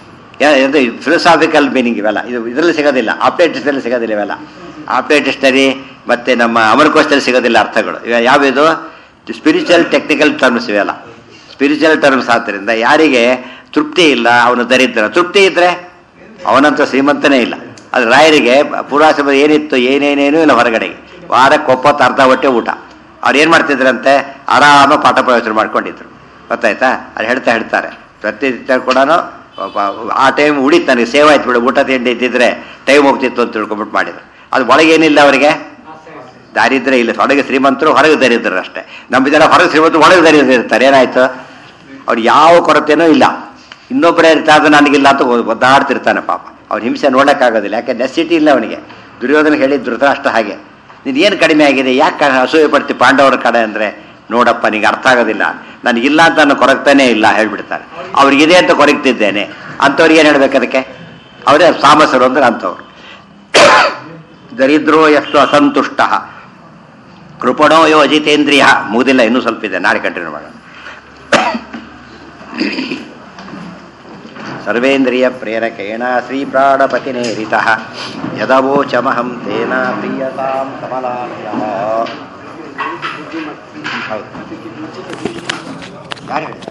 ಫಿಲಸಾಫಿಕಲ್ ಮೀನಿಂಗ್ ಇವೆಲ್ಲ ಇದು ಇದರಲ್ಲಿ ಸಿಗೋದಿಲ್ಲ ಆಪ್ಟೇಟಿಸ್ಟಲ್ಲಿ ಸಿಗೋದಿಲ್ಲ ಇವೆಲ್ಲ ಆಪ್ಟೇಟಿಸ್ಟರಿ ಮತ್ತು ನಮ್ಮ ಅಮರಕೋಶದಲ್ಲಿ ಸಿಗೋದಿಲ್ಲ ಅರ್ಥಗಳು ಇವ ಯಾವಿದು ಸ್ಪಿರಿಚುವಲ್ ಟೆಕ್ನಿಕಲ್ ಟರ್ಮ್ಸ್ ಇವೆಲ್ಲ ಸ್ಪಿರಿಚುವಲ್ ಟರ್ಮ್ಸ್ ಆದ್ದರಿಂದ ಯಾರಿಗೆ ತೃಪ್ತಿ ಇಲ್ಲ ಅವನು ದರಿದ್ರ ತೃಪ್ತಿ ಇದ್ದರೆ ಅವನಂತ ಶ್ರೀಮಂತನೇ ಇಲ್ಲ ಅದು ರಾಯರಿಗೆ ಪೂರ್ವಾಶ್ರಮ ಏನಿತ್ತು ಏನೇನೇನೂ ಇಲ್ಲ ಹೊರಗಡೆಗೆ ವಾರಕ್ಕೆ ಒಪ್ಪತ್ತು ಅರ್ಧ ಹೊಟ್ಟೆ ಊಟ ಅವ್ರು ಏನು ಮಾಡ್ತಿದ್ರಂತೆ ಆರಾಮ ಪಾಠ ಪ್ರವಚನ ಮಾಡ್ಕೊಂಡಿದ್ರು ಗೊತ್ತಾಯ್ತಾ ಅದು ಹೇಳ್ತಾ ಹೇಳ್ತಾರೆ ಪ್ರತಿನಿತ್ಯ ಕೂಡ ಆ ಟೈಮ್ ಉಳಿತು ನನಗೆ ಸೇವ್ ಆಯ್ತು ಬಿಡು ಊಟ ತಿಂಡಿ ಇದ್ದಿದ್ರೆ ಟೈಮ್ ಹೋಗ್ತಿತ್ತು ಅಂತ ತಿಳ್ಕೊಂಬಿಟ್ಟು ಮಾಡಿದ್ರು ಅದು ಒಳಗೇನಿಲ್ಲ ಅವರಿಗೆ ದಾರಿದ್ರ್ಯ ಇಲ್ಲ ಹೊರಗೆ ಶ್ರೀಮಂತರು ಹೊರಗೆ ದರಿದ್ರರು ಅಷ್ಟೇ ನಮ್ಮ ಜನ ಹೊರಗೆ ಶ್ರೀಮಂತರು ಒಳಗೆ ದರಿದ್ರ ಇರ್ತಾರೆ ಏನಾಯ್ತು ಅವ್ರು ಯಾವ ಕೊರತೆನೂ ಇಲ್ಲ ಇನ್ನೊಬ್ಬರೇ ಇರ್ತಾರೆ ನನಗಿಲ್ಲ ಅಂತ ಒ- ಒದ್ದಾಡ್ತಿರ್ತಾನೆ ಪಾಪ ಅವ್ನ ಹಿಂಸೆ ನೋಡೋಕ್ಕಾಗೋದಿಲ್ಲ ಯಾಕೆ ನೆಸಿಟಿ ಇಲ್ಲ ಅವನಿಗೆ ದುರ್ಯೋಧನ ಹೇಳಿದ್ ಧೃತರಾಷ್ಟ್ರ ಹಾಗೆ ನೀನು ಏನು ಕಡಿಮೆ ಆಗಿದೆ ಯಾಕೆ ಅಸೂಯೆ ಪಡ್ತಿ ಪಾಂಡವರ ಕಡೆ ಅಂದರೆ ನೋಡಪ್ಪ ನಿಂಗೆ ಅರ್ಥ ಆಗೋದಿಲ್ಲ ನನಗಿಲ್ಲ ಅಂತ ನಾನು ಕೊರಗ್ತಾನೇ ಇಲ್ಲ ಹೇಳ್ಬಿಡ್ತಾರೆ ಅವ್ರಿಗಿದೆ ಅಂತ ಕೊರಗ್ತಿದ್ದೇನೆ ಅಂಥವ್ರಿಗೆ ಏನು ಹೇಳ್ಬೇಕು ಅದಕ್ಕೆ ಅವರೇ ಸಾಮಸರು ಅಂದ್ರೆ ಅಂಥವ್ರು ದರಿದ್ರೋ ಎಷ್ಟು ಅಸಂತುಷ್ಟ ಕೃಪಣೋ ಯೋ ಅಜಿತೇಂದ್ರಿಯ ಮುಗಿದಿಲ್ಲ ಇನ್ನೂ ಸ್ವಲ್ಪ ಇದೆ ನಾಳೆ ಕಂಟಿನ್ಯೂ ಮಾಡೋಣ ಸರ್ವೇಂದ್ರಿಯ ಪ್ರೇರಕೇಣ ಶ್ರೀ ಪ್ರಾಣಪತಿನೇರಿತ ಯದವೋಚಮಹಂ ತೇನ ಪ್ರಿಯತಾಂ ಕಮಲಾಲಯ ಹೌದು ಯಾರು ಹೇಳಿದ್ರು?